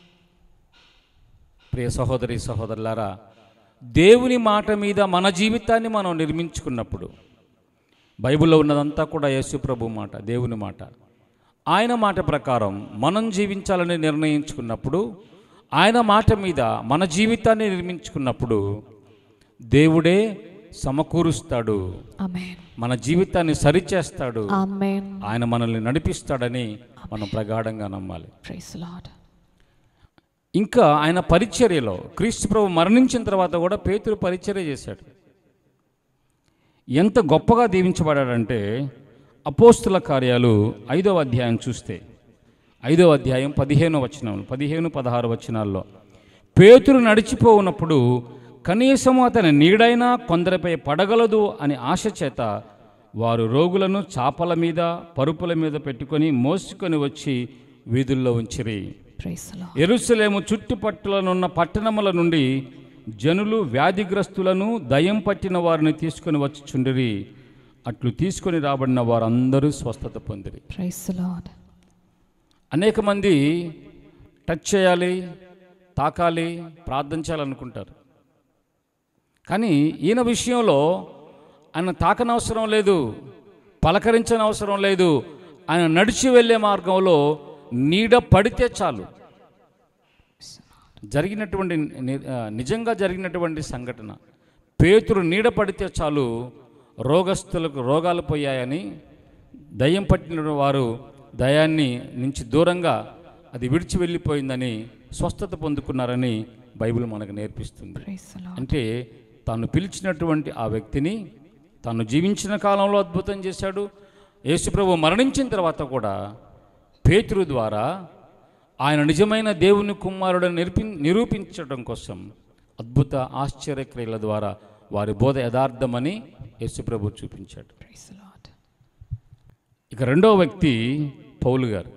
ప్రియ సహోదరి సహోదరులారా దేవుని మాట మీద మన జీవితాన్ని మనం నిర్మించుకున్నప్పుడు బైబిల్లో ఉన్నదంతా కూడా యేసు ప్రభు మాట దేవుని మాట ఆయన మాట ప్రకారం మనం జీవించాలని నిర్ణయించుకున్నప్పుడు ఆయన మాట మీద మన జీవితాన్ని నిర్మించుకున్నప్పుడు దేవుడే సమకూరుస్తాడు Amen. మన జీవితాన్ని సరిచేస్తాడు Amen. ఆయన మనల్ని నడిపిస్తాడని మనం ప్రగాఢంగా నమ్మాలి Praise the Lord. ఇంకా ఆయన పరిచర్యలో క్రీస్తు ప్రభు మరణించిన తర్వాత కూడా పేతురు పరిచర్య చేశాడు ఎంత గొప్పగా దీవించబడాడంటే అపోస్తుల కార్యాలు ఐదవ అధ్యాయం చూస్తే ఐదవ అధ్యాయం పదిహేను వచనం పదిహేను పదహారు వచనాల్లో పేతురు నడిచిపోవునప్పుడు కనీసము అతని నీడైనా కొందరిపై పడగలదు అని ఆశ చేత వారు రోగులను చాపల మీద పరుపుల మీద పెట్టుకొని మోసుకొని వచ్చి వీధుల్లో ఉంచిరి Praise the Lord. ఎరుసలేము చుట్టుపట్టులనున్న పట్టణముల నుండి జనులు వ్యాధిగ్రస్తులను దయ్యం పట్టిన వారిని తీసుకొని వచ్చుచుండిరి అట్లు తీసుకొని రాబడిన వారందరూ స్వస్థత పొందిరి Praise the Lord. అనేక మంది టచ్ చేయాలి తాకాలి ప్రార్థన చేయాలనుకుంటారు కానీ ఈయన విషయంలో ఆయన తాకనవసరం లేదు పలకరించనవసరం లేదు ఆయన నడిచి వెళ్ళే మార్గంలో నీడ పడితే చాలు జరిగినటువంటి ని- ఆ, నిజంగా జరిగినటువంటి సంఘటన పేతురు నీడ పడితే చాలు రోగస్తులకు రోగాలు పోయాయని దయ్యం పట్టిన వారు దయాన్ని నుంచి దూరంగా అది విడిచి వెళ్ళిపోయిందని స్వస్థత పొందుకున్నారని బైబిల్ మనకు నేర్పిస్తుంది Praise the Lord. అంటే తాను పిలిచినటువంటి ఆ వ్యక్తిని తాను జీవించిన కాలంలో అద్భుతం చేశాడు యేసుప్రభు మరణించిన తర్వాత కూడా పేతురు ద్వారా ఆయన నిజమైన దేవుని కుమారుడని నిరూపి నిరూపించడం కోసం అద్భుత ఆశ్చర్యక్రియల ద్వారా వారి బోధ యథార్థమని యేసుప్రభు చూపించాడు Praise the Lord. ఇక రెండవ వ్యక్తి పౌలు గారు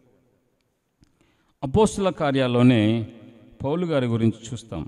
అపోస్తుల కార్యాల్లోనే పౌలు గారి గురించి చూస్తాం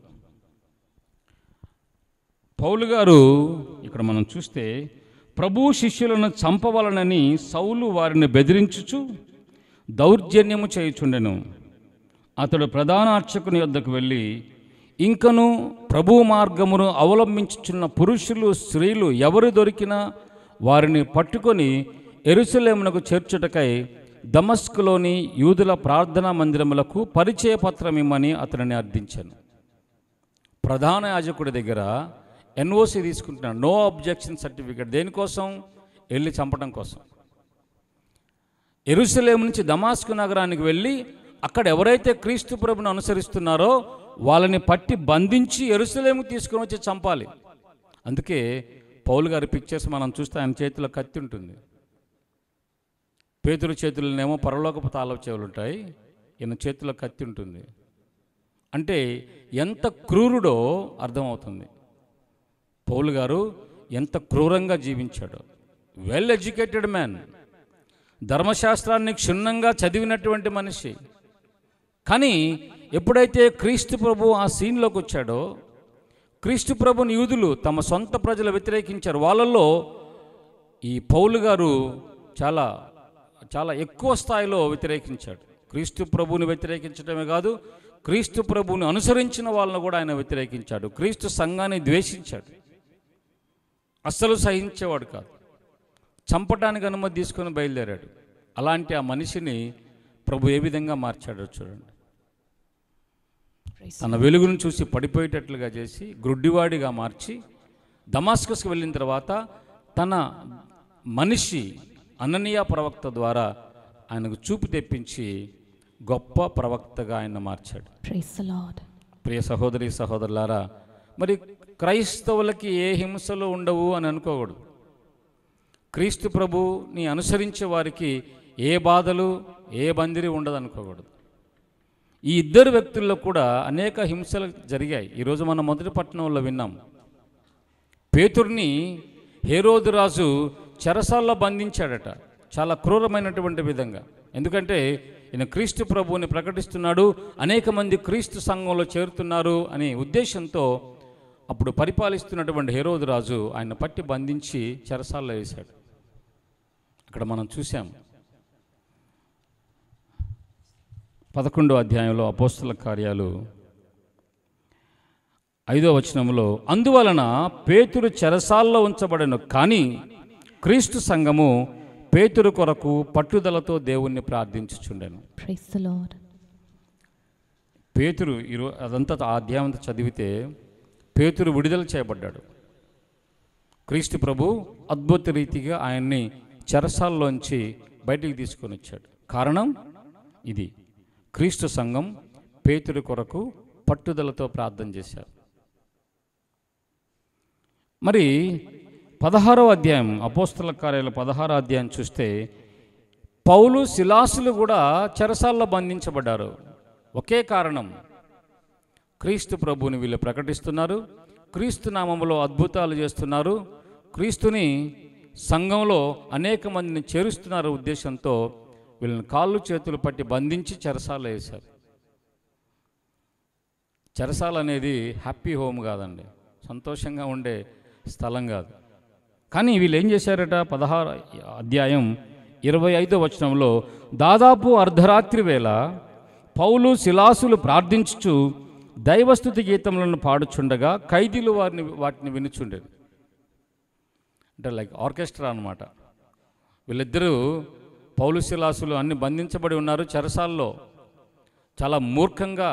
పౌలు గారు ఇక్కడ మనం చూస్తే ప్రభు శిష్యులను చంపవలనని సౌలు వారిని బెదిరించుచు దౌర్జన్యము చేయుచుండెను అతడు ప్రధాన అర్చకుని యొద్దకు వెళ్ళి ఇంకను ప్రభు మార్గమును అవలంబించుచున్న పురుషులు స్త్రీలు ఎవరు దొరికినా వారిని పట్టుకొని ఎరుసలేమునకు చేర్చుటకై దమస్కులోని యూదుల ప్రార్థనా మందిరములకు పరిచయ పత్రం ఇమ్మని అతనిని అర్థించాను ప్రధాన యాజకుడి దగ్గర ఎన్ఓసి తీసుకుంటున్నాడు నో అబ్జెక్షన్ సర్టిఫికేట్ దేనికోసం వెళ్ళి చంపడం కోసం ఎరుసలేం నుంచి దమాస్కు నగరానికి వెళ్ళి అక్కడ ఎవరైతే క్రీస్తు ప్రభుని అనుసరిస్తున్నారో వాళ్ళని పట్టి బంధించి ఎరుసలేము తీసుకొని వచ్చి చంపాలి అందుకే పౌలు గారి పిక్చర్స్ మనం చూస్తే ఆయన చేతిలో కత్తి ఉంటుంది పేతురు చేతులనేమో పరలోకపు తాళవ చెవులు ఉంటాయి ఈయన చేతిలో కత్తి ఉంటుంది అంటే ఎంత క్రూరుడో అర్థమవుతుంది పౌలు గారు ఎంత క్రూరంగా జీవించాడో వెల్ ఎడ్యుకేటెడ్ మ్యాన్ ధర్మశాస్త్రాన్ని క్షుణ్ణంగా చదివినటువంటి మనిషి కానీ ఎప్పుడైతే క్రీస్తు ప్రభు ఆ సీన్లోకి వచ్చాడో క్రీస్తు ప్రభుని యూదులు తమ సొంత ప్రజలు వ్యతిరేకించారు వాళ్ళల్లో ఈ పౌలు గారు చాలా చాలా ఎక్కువ స్థాయిలో వ్యతిరేకించాడు క్రీస్తు ప్రభువుని వ్యతిరేకించడమే కాదు క్రీస్తు ప్రభువుని అనుసరించిన వాళ్ళను కూడా ఆయన వ్యతిరేకించాడు క్రీస్తు సంఘాన్ని ద్వేషించాడు అస్సలు సహించేవాడు కాదు చంపటానికి అనుమతి తీసుకొని బయలుదేరాడు అలాంటి ఆ మనిషిని ప్రభు ఏ విధంగా మార్చాడో చూడండి Praise తన వెలుగును చూసి పడిపోయేటట్లుగా చేసి గ్రుడ్డివాడిగా మార్చి దమాస్కస్కి వెళ్ళిన తర్వాత తన మనిషి అననీయ ప్రవక్త ద్వారా ఆయనకు చూపు తెప్పించి గొప్ప ప్రవక్తగా ఆయన మార్చాడు Praise the Lord. ప్రియ సహోదరి సహోదరులారా మరి క్రైస్తవులకి ఏ హింసలు ఉండవు అని అనుకోకూడదు క్రీస్తు ప్రభుని అనుసరించే వారికి ఏ బాధలు ఏ బందిరి ఉండదు అనుకోకూడదు ఈ ఇద్దరు వ్యక్తుల్లో కూడా అనేక హింసలు జరిగాయి ఈరోజు మనం మొదటి పట్టణంలో విన్నాం పేతుర్ని హేరోదు రాజు చెరసాల్లో బంధించాడట చాలా క్రూరమైనటువంటి విధంగా ఎందుకంటే ఈయన క్రీస్తు ప్రభువుని ప్రకటిస్తున్నాడు అనేక మంది క్రీస్తు సంఘంలో చేరుతున్నారు అనే ఉద్దేశంతో అప్పుడు పరిపాలిస్తున్నటువంటి హేరోదు రాజు ఆయన పట్టి బంధించి చెరసాల్లో వేశాడు అక్కడ మనం చూసాం పదకొండో అధ్యాయంలో అపోస్తుల కార్యాలు ఐదో వచనంలో అందువలన పేతురు చెరసాల్లో ఉంచబడను కానీ క్రీస్తు సంఘము పేతురు కొరకు పట్టుదలతో దేవుణ్ణి ప్రార్థించుచుండెను Praise the Lord. పేతురు ఈరో అదంతా ఆ అధ్యాయం అంతా చదివితే పేతురు విడుదల చేయబడ్డాడు క్రీస్తు ప్రభు అద్భుత రీతిగా ఆయన్ని చెరసాల్లోంచి బయటికి తీసుకొని వచ్చాడు కారణం ఇది క్రీస్తు సంఘం పేతురు కొరకు పట్టుదలతో ప్రార్థన చేశారు మరి పదహారో అధ్యాయం అపోస్తల కార్యాల పదహారో అధ్యాయం చూస్తే పౌలు శిలాసులు కూడా చెరసాల్లో బంధించబడ్డారు ఒకే కారణం క్రీస్తు ప్రభువుని వీళ్ళు ప్రకటిస్తున్నారు క్రీస్తు నామంలో అద్భుతాలు చేస్తున్నారు క్రీస్తుని సంఘంలో అనేక మందిని చేరుస్తున్నారు ఉద్దేశంతో వీళ్ళని కాళ్ళు చేతులు పట్టి బంధించి చెరసాల వేశారు చెరసాల అనేది హ్యాపీ హోమ్ కాదండి సంతోషంగా ఉండే స్థలం కాదు కానీ వీళ్ళు ఏం చేశారట పదహారు అధ్యాయం ఇరవై ఐదో వచనంలో దాదాపు అర్ధరాత్రి వేళ పౌలు శిలాసులు ప్రార్థించుచు దైవస్థుతి గీతములను పాడుచుండగా ఖైదీలు వారిని వాటిని వినుచుండేది అంటే లైక్ ఆర్కెస్ట్రా అన్నమాట వీళ్ళిద్దరూ పౌలు శిలాసులు అన్ని బంధించబడి ఉన్నారు చెరసాల్లో చాలా మూర్ఖంగా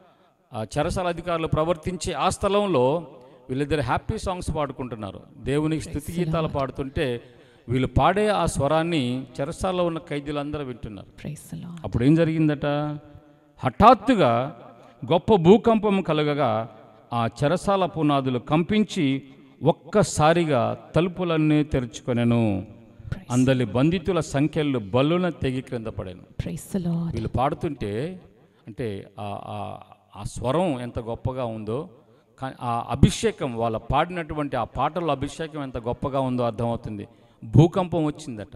ఆ చెరసాల అధికారులు ప్రవర్తించే ఆ స్థలంలో వీళ్ళిద్దరు హ్యాపీ సాంగ్స్ పాడుకుంటున్నారు దేవునికి స్థుతి గీతాలు పాడుతుంటే వీళ్ళు పాడే ఆ స్వరాన్ని చెరసాల్లో ఉన్న ఖైదీలందరూ వింటున్నారు Praise the Lord. అప్పుడు ఏం జరిగిందట హఠాత్తుగా గొప్ప భూకంపం కలగగా ఆ చెరసాల పునాదులు కంపించి ఒక్కసారిగా తలుపులన్నీ తెరుచుకొనెను అందలి బంధితుల సంఖ్యలు బల్లున తెగి క్రింద పడాను Praise the Lord. వీళ్ళు పాడుతుంటే అంటే ఆ ఆ- ఆ స్వరం ఎంత గొప్పగా ఉందో కా- ఆ అభిషేకం వాళ్ళ పాడినటువంటి ఆ పాటల అభిషేకం ఎంత గొప్పగా ఉందో అర్థమవుతుంది భూకంపం వచ్చిందట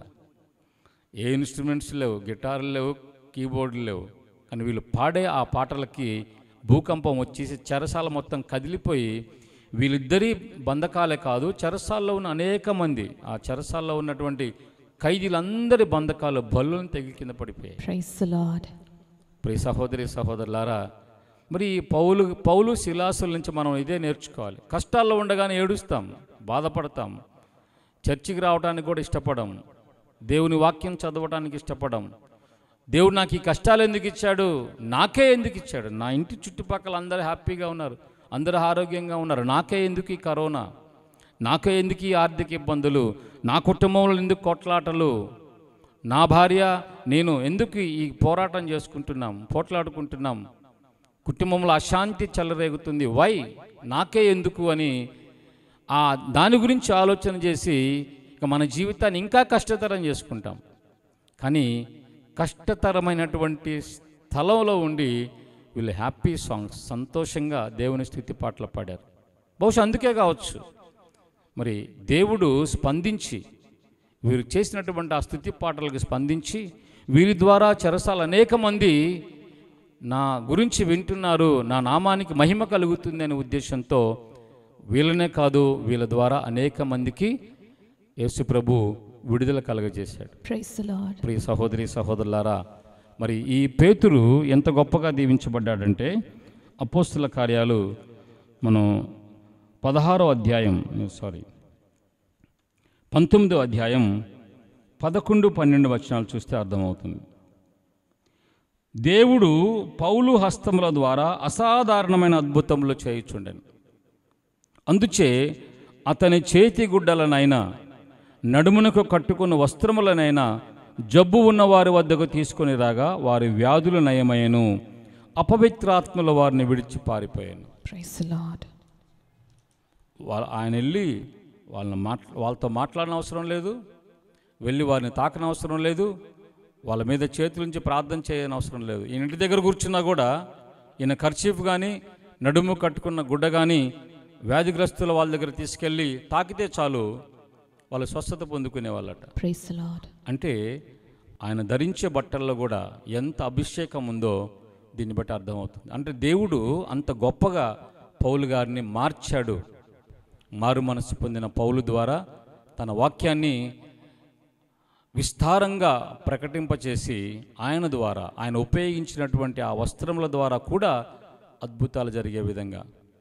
ఏ ఇన్స్ట్రుమెంట్స్ లేవు గిటార్లు లేవు కీబోర్డులు లేవు కానీ వీళ్ళు పాడే ఆ పాటలకి భూకంపం వచ్చేసి చెరసాల మొత్తం కదిలిపోయి వీళ్ళిద్దరి బంధకాలే కాదు చెరసాల్లో ఉన్న అనేక మంది ఆ చెరసాల్లో ఉన్నటువంటి ఖైదీలందరి బంధకాలు బల్లును తెగి కింద పడిపోయాయి Praise the Lord. ప్రియ సహోదరి సహోదరులారా మరి ఈ పౌలు పౌలు శిలాసుల నుంచి మనం ఇదే నేర్చుకోవాలి కష్టాల్లో ఉండగానే ఏడుస్తాం బాధపడతాం చర్చికి రావడానికి కూడా ఇష్టపడం దేవుని వాక్యం చదవడానికి ఇష్టపడం దేవుడు నాకు ఈ కష్టాలు ఎందుకు ఇచ్చాడు నాకే ఎందుకు ఇచ్చాడు నా ఇంటి చుట్టుపక్కల అందరూ హ్యాపీగా ఉన్నారు అందరూ ఆరోగ్యంగా ఉన్నారు నాకే ఎందుకు ఈ కరోనా నాకే ఎందుకు ఈ ఆర్థిక ఇబ్బందులు నా కుటుంబంలో ఎందుకు కొట్లాటలు నా భార్య నేను ఎందుకు ఈ పోరాటం చేసుకుంటున్నాం పోట్లాడుకుంటున్నాం కుటుంబంలో అశాంతి చెలరేగుతుంది వై నాకే ఎందుకు అని ఆ దాని గురించి ఆలోచన చేసి ఇక మన జీవితాన్ని ఇంకా కష్టతరం చేసుకుంటాం కానీ కష్టతరమైనటువంటి స్థలంలో ఉండి వీళ్ళు హ్యాపీ సాంగ్స్ సంతోషంగా దేవుని స్థితి పాటలు పాడారు బహుశా అందుకే కావచ్చు మరి దేవుడు స్పందించి వీరు చేసినటువంటి ఆ స్థుతి పాటలకు స్పందించి వీరి ద్వారా చెరసాల అనేక మంది నా గురించి వింటున్నారు నా నామానికి మహిమ కలుగుతుంది అనే ఉద్దేశంతో వీళ్ళనే కాదు వీళ్ళ ద్వారా అనేక మందికి యేసు ప్రభు విడుదల కలగజేశాడు Praise the Lord. ప్రియ సహోదరి సహోదరులారా మరి ఈ పేతురు ఎంత గొప్పగా దీవించబడ్డాడంటే అపోస్తుల కార్యాలు మనం పదహారో అధ్యాయం సారీ పంతొమ్మిదో అధ్యాయం పదకొండు పన్నెండు వచనాలు చూస్తే అర్థమవుతుంది దేవుడు పౌలు హస్తముల ద్వారా అసాధారణమైన అద్భుతములు చేయుచుండెను అందుచే అతని చేతి గుడ్డలనైనా నడుమునకు కట్టుకున్న వస్త్రములనైనా జబ్బు ఉన్న వారి వద్దకు తీసుకొని రాగా వారి వ్యాధులు నయమయ్యను అపవిత్రాత్మల వారిని విడిచి పారిపోయాను Praise the Lord. వాళ్ళ ఆయన వెళ్ళి వాళ్ళని మాట్ వాళ్ళతో మాట్లాడిన అవసరం లేదు వెళ్ళి వారిని తాకన అవసరం లేదు వాళ్ళ మీద చేతులుంచి ప్రార్థన చేయని అవసరం లేదు ఈయన ఇంటి దగ్గర కూర్చున్నా కూడా ఈయన ఖర్చీఫ్ కానీ నడుము కట్టుకున్న గుడ్డ కానీ వ్యాధిగ్రస్తుల వాళ్ళ దగ్గర తీసుకెళ్ళి తాకితే చాలు వాళ్ళు స్వస్థత పొందుకునే వాళ్ళట Praise the Lord. అంటే ఆయన ధరించే బట్టల్లో కూడా ఎంత అభిషేకం ఉందో దీన్ని బట్టి అర్థమవుతుంది అంటే దేవుడు అంత గొప్పగా పౌలు గారిని మార్చాడు మారు మనసు పొందిన పౌలు ద్వారా తన వాక్యాన్ని విస్తారంగా ప్రకటింపచేసి ఆయన ద్వారా ఆయన ఉపయోగించినటువంటి ఆ వస్త్రముల ద్వారా కూడా అద్భుతాలు జరిగే విధంగా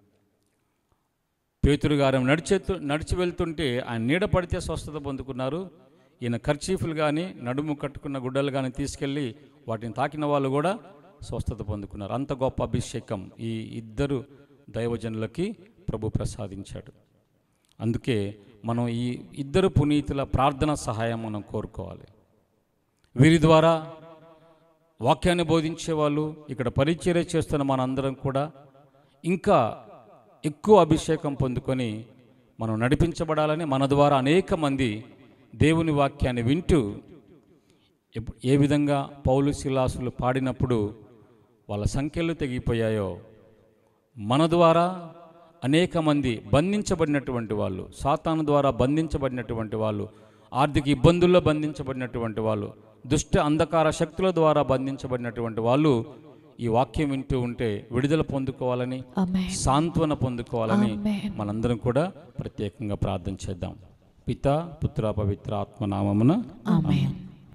పేతురు గారు నడిచే నడిచి వెళ్తుంటే ఆయన నీడ పడితే స్వస్థత పొందుకున్నారు ఈయన ఖర్చీఫులు కానీ నడుము కట్టుకున్న గుడ్డలు కానీ తీసుకెళ్ళి వాటిని తాకిన వాళ్ళు కూడా స్వస్థత పొందుకున్నారు అంత గొప్ప అభిషేకం ఈ ఇద్దరు దైవజనులకి ప్రభు ప్రసాదించాడు అందుకే మనం ఈ ఇద్దరు పునీతుల ప్రార్థన సహాయం మనం కోరుకోవాలి వీరి ద్వారా వాక్యాన్ని బోధించే వాళ్ళు ఇక్కడ పరిచర్య చేస్తున్న మనందరం కూడా ఇంకా ఎక్కువ అభిషేకం పొందుకొని మనం నడిపించబడాలని మన ద్వారా అనేక మంది దేవుని వాక్యాన్ని వింటూ ఎప్- ఏ విధంగా పౌలు శిలాసులు పాడినప్పుడు వాళ్ళ సంఖ్యలు తెగిపోయాయో మన ద్వారా అనేక మంది బంధించబడినటువంటి వాళ్ళు సాతాను ద్వారా బంధించబడినటువంటి వాళ్ళు ఆర్థిక ఇబ్బందుల్లో బంధించబడినటువంటి వాళ్ళు దుష్ట అంధకార శక్తుల ద్వారా బంధించబడినటువంటి వాళ్ళు ఈ వాక్యం వింటూ ఉంటే విడుదల పొందుకోవాలని Amen. సాంత్వన పొందుకోవాలని Amen. మనందరం కూడా ప్రత్యేకంగా ప్రార్థన చేద్దాం పిత పుత్ర పవిత్ర ఆత్మ నామమున Amen.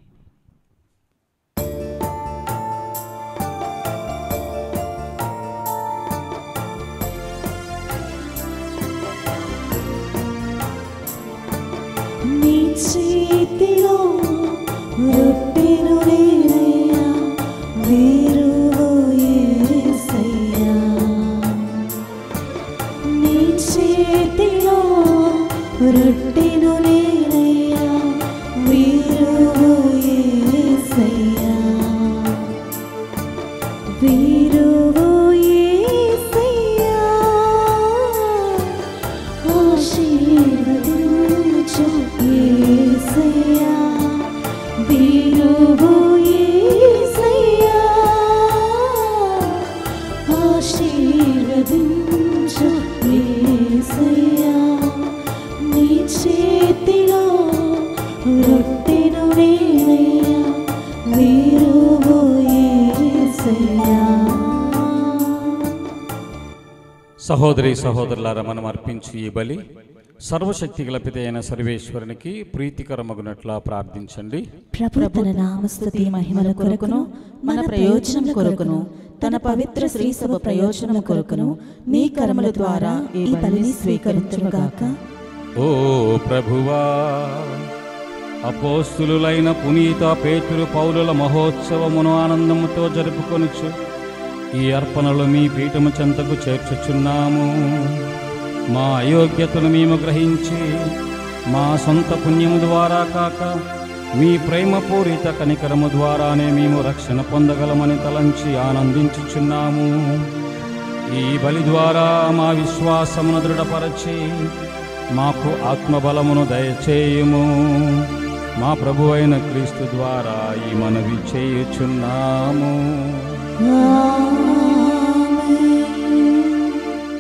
నీ చేతిలో రొట్టెను నేనయ్యా వీరువు యేసయ్యా నీ చేతిలో రొట్టెను నేనయ్యా వీరువు యేసయ్యా వీరువు యేసయ్యా ఆశీర్వదించు యేసయ్యా వీరువు యేసయ్యా ఆశీర్వదించు యేసయ్యా నీ చేతిలో రొట్టెను నేనయ్యా వీరువు యేసయ్యా సహోదరి సహోదరులారా మనం అర్పించు ఈ బలి సర్వశక్తి గలపిత అయిన సర్వేశ్వరునికి ప్రీతికరమగునట్లా ప్రార్థించండి ప్రభు తన నామస్తుతి మహిమల కొరకును మన ప్రయోజనం కొరకును తన పవిత్ర శ్రీ సభ ప్రయోజనం కొరకును మీ కర్మల ద్వారా ఈ బలిని స్వీకరించుగాక ఓ ప్రభువా అపోస్తులులైన పునీత పేతురు పౌలుల మహోత్సవమును ఆనందముతో జరుపుకొనుచు ఈ అర్పణలు మీ పీఠము చెంతకు చేర్చుచున్నాము మా అయోగ్యతను మేము గ్రహించి మా సొంత పుణ్యము ద్వారా కాక మీ ప్రేమపూరిత కనికరము ద్వారానే మేము రక్షణ పొందగలమని తలంచి ఆనందించుచున్నాము ఈ బలి ద్వారా మా విశ్వాసమును దృఢపరచి మాకు ఆత్మబలమును దయచేయుము మా ప్రభు అయిన క్రీస్తు ద్వారా ఈ మనవి చేయుచున్నాము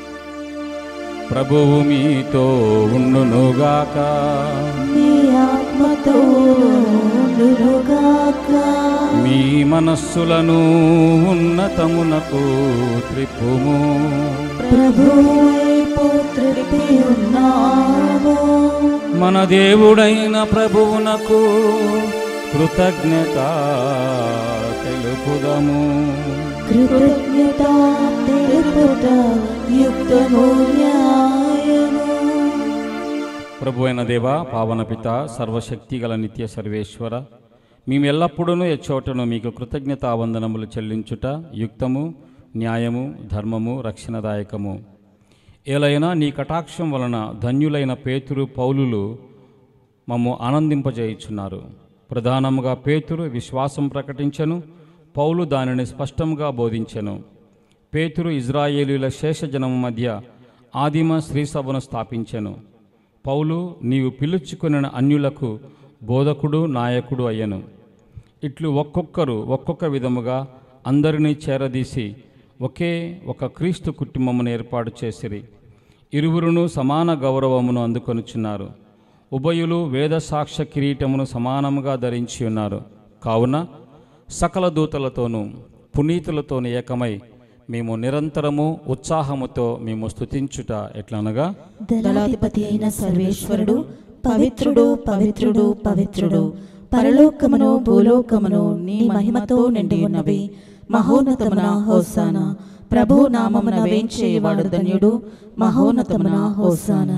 ప్రభువు మీతో ఉండునుగాక మీ ఆత్మ మహిమతో ఉండునుగాక మీ మనస్సులను ఉన్నతమునకు త్రిప్పుము ప్రభువైపు త్రిప్పి ఉన్నాము మన దేవుడైన ప్రభువునకు కృతజ్ఞత తెలుపుదము కృతజ్ఞత తెలుపుట యుక్తము న్యాయము ప్రభు అయిన దేవ పావన పిత సర్వశక్తి గల నిత్య సర్వేశ్వర మేము ఎల్లప్పుడూ ఎచ్చోటను మీకు కృతజ్ఞతా వందనములు చెల్లించుట యుక్తము న్యాయము ధర్మము రక్షణదాయకము ఏలైనా నీ కటాక్షం వలన ధన్యులైన పేతురు పౌలులు మమ్ము ఆనందింపజేయుచున్నారు ప్రధానముగా పేతురు విశ్వాసం ప్రకటించెను పౌలు దానిని స్పష్టంగా బోధించెను పేతురు ఇజ్రాయేలీల శేషజనము మధ్య ఆదిమ స్త్రీసభను స్థాపించెను పౌలు నీవు పిలుచుకున్న అన్యులకు బోధకుడు నాయకుడు అయ్యను ఇట్లు ఒక్కొక్కరు ఒక్కొక్క విధముగా అందరినీ చేరదీసి ఒకే ఒక క్రీస్తు కుటుంబమును ఏర్పాటు చేసిరి ఇరువురును సమాన గౌరవమును అందుకొనుచున్నారు ఉభయులు వేద సాక్ష్య కిరీటమును సమానముగా ధరించి ఉన్నారు కావున సకల దూతలతోనూ పునీతులతోనూ ఏకమై మేము నిరంతరము ఉత్సాహముతో మేము స్తుతించుట ఎట్లనగా దళాధిపతి అయిన సర్వేశ్వరుడు పవిత్రుడు పవిత్రుడు పవిత్రుడు పరలోకమును భూలోకమును నీ మహిమతో నిండి ఉన్నవి మహోన్నతమున హోసాన ప్రభు నామమున వేంచేవాడు ధన్యుడు మహోన్నతమున హోసాన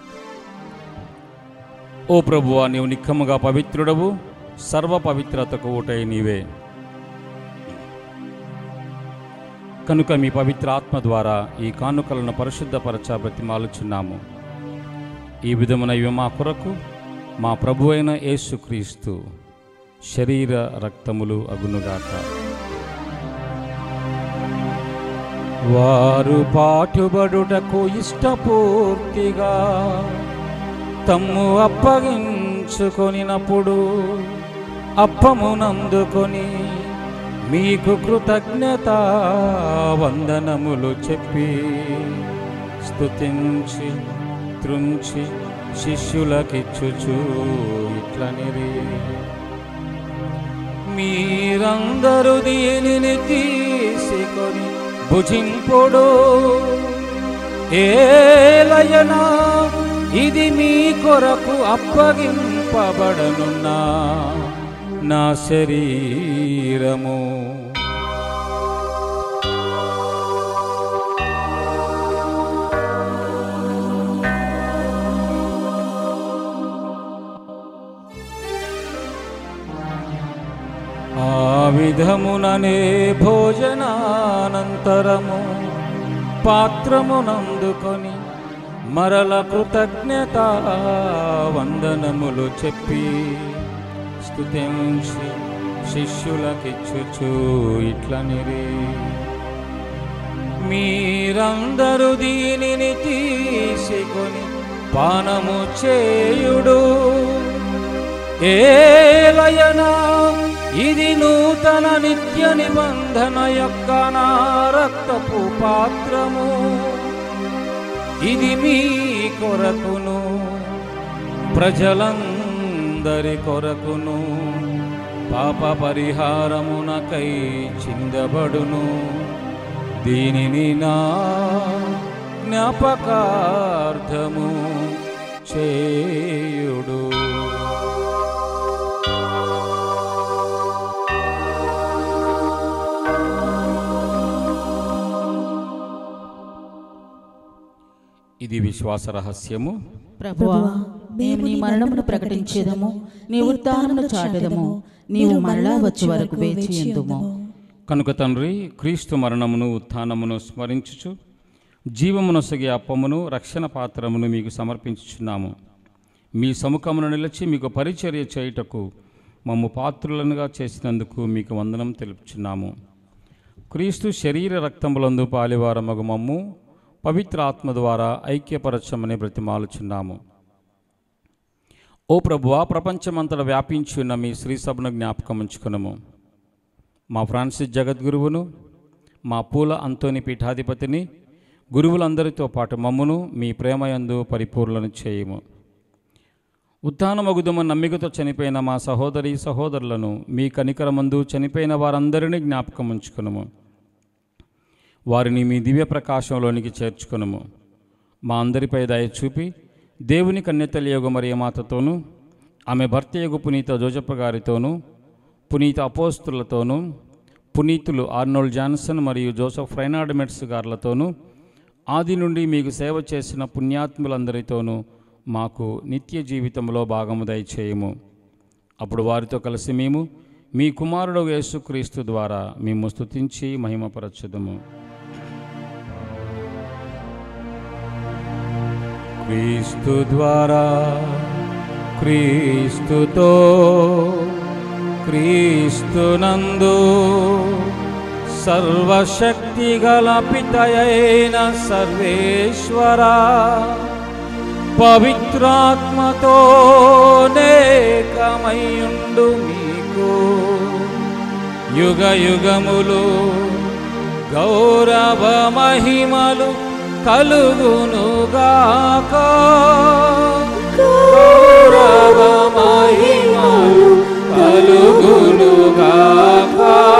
ఓ ప్రభువా నీవు నిక్కముగా పవిత్రుడవు సర్వ పవిత్రతకు ఊటై నీవే కనుక మీ పవిత్ర ఆత్మ ద్వారా ఈ కానుకలను పరిశుద్ధపరచ బ్రతిమాలుచున్నాము ఈ విధమున ఇవి మా కొరకు మా ప్రభు అయిన యేసుక్రీస్తు శరీర రక్తములు అగునుగాక వారు పాటుబడుటకు ఇష్టపూర్తిగా తమ్ము అప్పగించుకొనినప్పుడు అప్పమునందుకొని మీకు కృతజ్ఞత వందనములు చెప్పి స్తుతించి త్రుంచి శిష్యులకిచ్చుచు ఇట్లనిరి మీరందరూ దీనిని తీసుకొని భుజింపుడు ఏలయనా ఇది మీ కొరకు అప్పగింపబడనున్న నా శరీరము ఆ విధముననే భోజనానంతరము పాత్రమునందుకొని మరల కృతజ్ఞత వందనములు చెప్పి స్తుతించి శిష్యులకిచ్చుచు ఇట్లనిరి మీరందరూ దీనిని తీసుకొని పానము చేయుడు ఏలయనా ఇది నూతన నిత్య నిబంధన యొక్క నా రక్తపు పాత్రము ఇది మీ కొరకును ప్రజలందరి కొరకును పాప పరిహారమునకై చిందబడును దీనిని నా జ్ఞాపకార్థము చేయుడు ఇది విశ్వాస రహస్యము ప్రభువా మేము నీ మరణమును ప్రకటించేదము నీ ఉత్థానమును చాటెదము నీవు మరలా వచ్చే వరకు వేచి ఉందుము కనుక తండ్రి క్రీస్తు మరణమును ఉత్థానమును స్మరించుచు జీవమునొసగే అప్పమును రక్షణ పాత్రమును మీకు సమర్పించుచున్నాము మీ సముఖమును నిలిచి మీకు పరిచర్య చేయుటకు మమ్ము పాత్రులనుగా చేసినందుకు మీకు వందనం తెలుపుచున్నాము క్రీస్తు శరీర రక్తములందు పాలివారమగు మమ్ము పవిత్ర ఆత్మ ద్వారా ఐక్యపరచమని బ్రతిమాలుచున్నాము ఓ ప్రభువా ప్రపంచమంతటా వ్యాపించి ఉన్న మీ శ్రీసభను జ్ఞాపకం ఉంచుకునము మా ఫ్రాన్సిస్ జగద్గురువును మా పూల అంతోని పీఠాధిపతిని గురువులందరితో పాటు మమ్మును మీ ప్రేమయందు పరిపూర్ణను చేయము ఉత్థానమగుదమ నమ్మికతో చనిపోయిన మా సహోదరి సహోదరులను మీ కనికరమందు చనిపోయిన వారందరినీ జ్ఞాపకం ఉంచుకునము వారిని మీ దివ్య ప్రకాశంలోనికి చేర్చుకునము మా అందరిపై దయ చూపి దేవుని కన్యతల యోగ మరియమాతతోనూ ఆమె భర్త యోగ పునీత జోజప్ప గారితోనూ పునీత అపోస్తులతోనూ పునీతులు ఆర్నోల్డ్ జాన్సన్ మరియు జోసఫ్ ఫ్రైనాడ్ మెట్స్ గారులతోనూ ఆది నుండి మీకు సేవ చేసిన పుణ్యాత్ములందరితోనూ మాకు నిత్య జీవితంలో భాగము దయచేయము అప్పుడు వారితో కలిసి మేము మీ కుమారుడు యేసుక్రీస్తు ద్వారా మేము స్తుతించి మహిమపరచుదము క్రీస్తు ద్వారా క్రీస్తుతో క్రీస్తునందు సర్వశక్తి గల పితయైన సర్వేశ్వరా పవిత్రాత్మతో నేకమయుండు మీకు యుగ యుగములు గౌరవ మహిమలు కలుగునుగాక గౌరవ మహిమలు కలుగునుగాక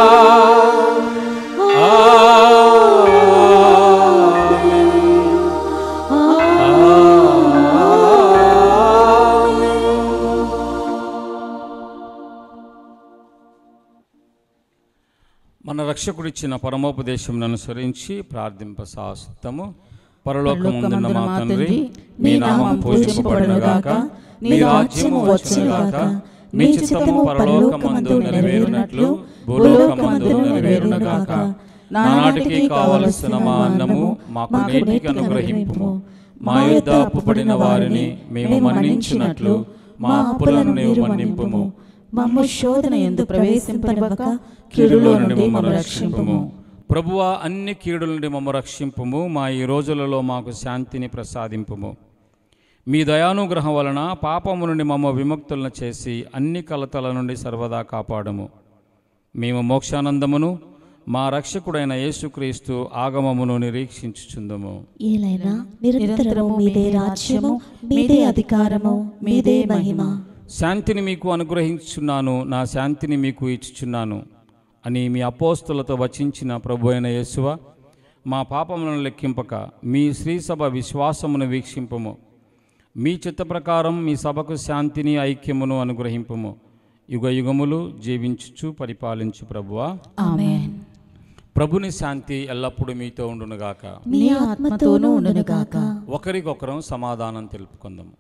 మన రక్షకుడిచ్చిన పరమోపదేశం అనుసరించి ప్రార్థింప సాస్తము పరలోకముందున్న మా తండ్రి మీ నామం పూజింపబడునుగాక మీ రాజ్యము వచ్చునుగాక మీ చిత్తము పరలోకమందు నెరవేరునట్లు భూలోకమందు నెరవేరునుగాక నానాటికి కావలసిన మా అన్నము మాకు నేటికి అనుగ్రహింపుము మా యొద్ద అప్పుపడిన వారిని మేము మన్నించినట్లు మా అప్పులను నీవు మన్నింపుము మమ్ము శోధన ఎందు ప్రవేశింపనివ్వక కీడులో నుండి మమ్మల్ని రక్షింపుము ప్రభువా అన్ని కీడుల నుండి మమ్మ రక్షింపుము మా ఈ రోజులలో మాకు శాంతిని ప్రసాదింపుము మీ దయానుగ్రహం వలన పాపము నుండి మమ్మ విముక్తులను చేసి అన్ని కలతల నుండి సర్వదా కాపాడము మేము మోక్షానందమును మా రక్షకుడైన యేసుక్రీస్తు ఆగమమును నిరీక్షించుచుందము ఏలైనా నిరంతరము మీదే రాజ్యము మీదే అధికారము మీదే మహిమ శాంతిని మీకు అనుగ్రహించుచున్నాను నా శాంతిని మీకు ఇచ్చుచున్నాను అని మీ అపోస్తులతో వచించిన ప్రభు అయిన యేసువ మా పాపములను లెక్కింపక మీ శ్రీసభ విశ్వాసమును వీక్షింపము మీ చిత్త ప్రకారం మీ సభకు శాంతిని ఐక్యమును అనుగ్రహింపము యుగ యుగములు జీవించుచు పరిపాలించు ప్రభువా ఆమేన్ ప్రభుని శాంతి ఎల్లప్పుడూ మీతో ఉండునుగాక మీ ఆత్మతోనూ ఉండునుగాక ఒకరికొకరం సమాధానం తెలుపుకుందాము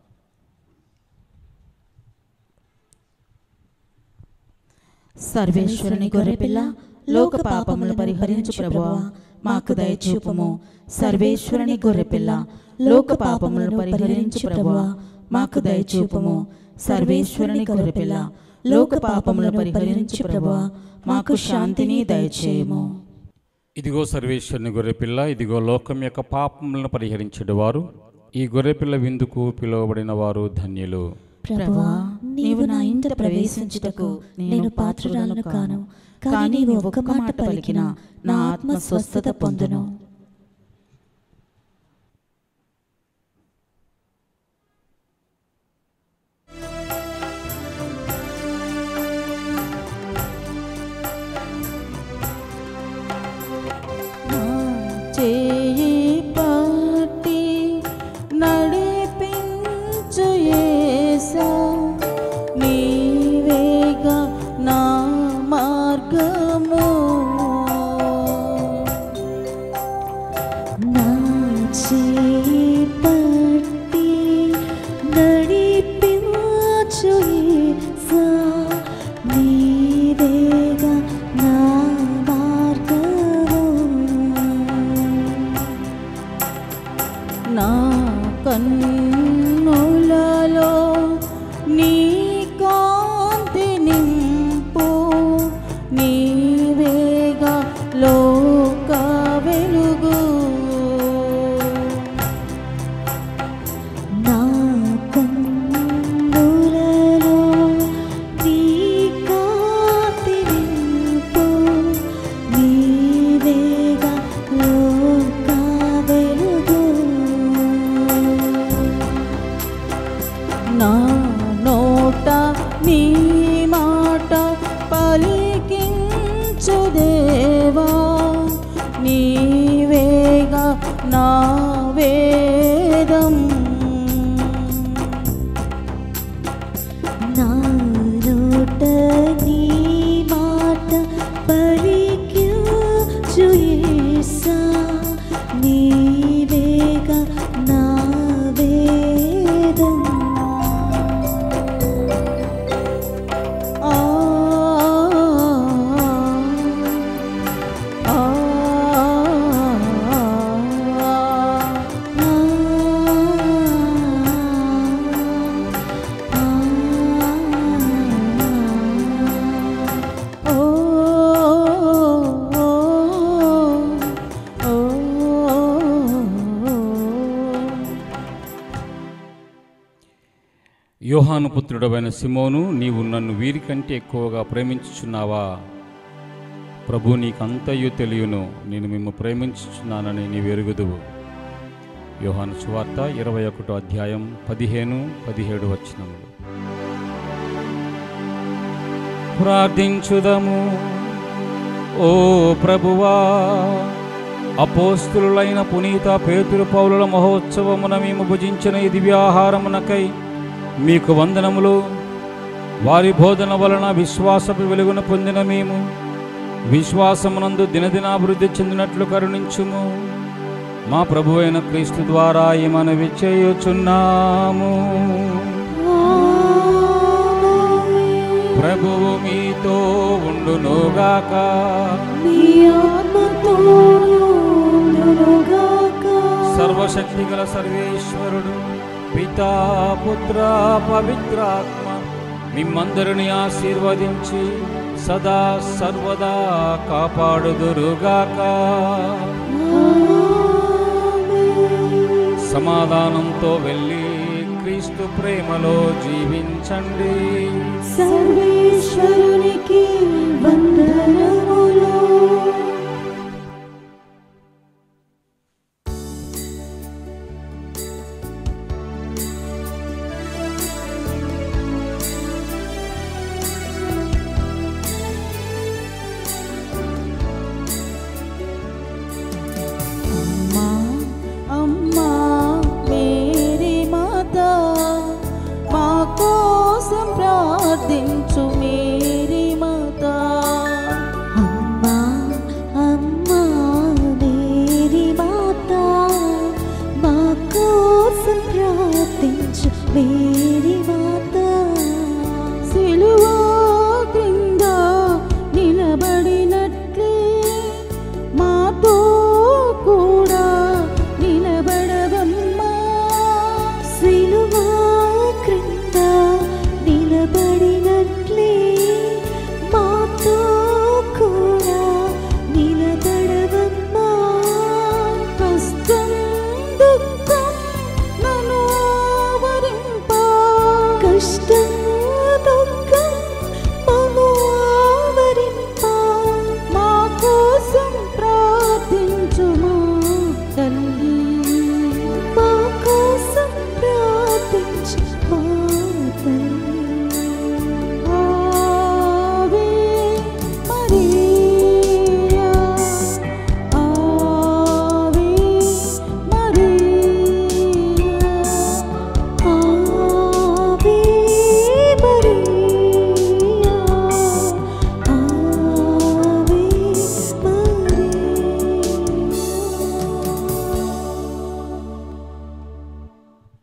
సర్వేశ్వరుని గొర్రెపిల్ల లోక పాపములు పరిహరించు ప్రభువా మాకు దయచూపుము సర్వేశ్వరుని గొర్రెపిల్ల లోక పాపములను పరిహరించు ప్రభువా మాకు దయచూపుము సర్వేశ్వరుని గొర్రెపిల్ల లోక పాపములను పరిహరించు ప్రభువా మాకు శాంతిని దయచేయము ఇదిగో సర్వేశ్వరుని గొర్రెపిల్ల ఇదిగో లోకం యొక్క పాపములను పరిహరించడు వారు ఈ గొర్రెపిల్ల విందుకు పిలువబడిన వారు ధన్యులు ప్రభువా నీవు నా ఇంట ప్రవేశించుటకు నేను పాత్రురాలను కాను కానీ నీవు ఒక్క మాట పలికిన నా ఆత్మ స్వస్థత పొందును చేయి పట్టి నడిపించు యేసా నీవేగా నా మార్గము నా చేయి పట్టి నడిపించు యేసా, నీవేగా నా మార్గము. నా కన్నులలో నీ కాంతి నింపు నీవేగా లోక వెలుగు నా కన్నులలో నీ కాంతి నింపు, నీవేగా లోక వెలుగు. నా నోట నీ మాట పలికించు దేవా నీవేగా నా వేదం నా నోట నీ మాట పలికించు యేసా నీవేగా నా వేదం ఆ ఆ ఓ ఓ యోహాను పుత్రుడమైన సిమోను నీవు నన్ను వీరికంటే ఎక్కువగా ప్రేమించుచున్నావా ప్రభు నీకంతయు తెలియను నేను మిమ్ము ప్రేమించుచున్నానని నీవు ఎరుగుదువు యోహాను సువార్త ఇరవై ఒకటో అధ్యాయం పదిహేను పదిహేడు వచనములు ప్రార్థించుదము ఓ ప్రభువా అపోస్తులైన పునీత పేతురు పౌలుల మహోత్సవమున మేము భుజించిన ఈ దివ్యాహారమునకై మీకు వందనములు వారి బోధన వలన విశ్వాసపు వెలుగును పొందిన మేము విశ్వాసమునందు దినదినాభివృద్ధి చెందినట్లు కరుణించుము మా ప్రభువైన క్రీస్తు ద్వారా ఈ మనవి చేయుచున్నాము ప్రభువు మీతో ఉండునుగాక నీ ఆత్మతోను ఉండునుగాక. సర్వశక్తి గల సర్వేశ్వరుడు పితా పుత్ర పవిత్రాత్మ మిమ్మందరిని ఆశీర్వదించి సదా సర్వదా కాపాడుదురుగాక సమాధానంతో వెళ్ళి క్రీస్తు ప్రేమలో జీవించండి సర్వేశ్వరునికి వందనములు అమ్మా అమ్మా మేరీ మాత మా కోసం ప్రార్థించు మేరీ మాత అమ్మా అమ్మా మేరీ మాత మా కోసం ప్రార్థించు మేరీ మాత సిలువా క్రింద నిలబడినట్లే మాతో కూడా నిలబడవమ్మా సిలువా క్రింద నిలబడినట్లే మాతో కూడా నిలబడవమ్మా కష్టం దుఃఖం నన్ను ఆవరింప కష్టం దుఃఖం మము ఆవరింప మా కోసం ప్రార్థించుమా తల్లి మా కోసం ప్రార్థించు మా తల్లి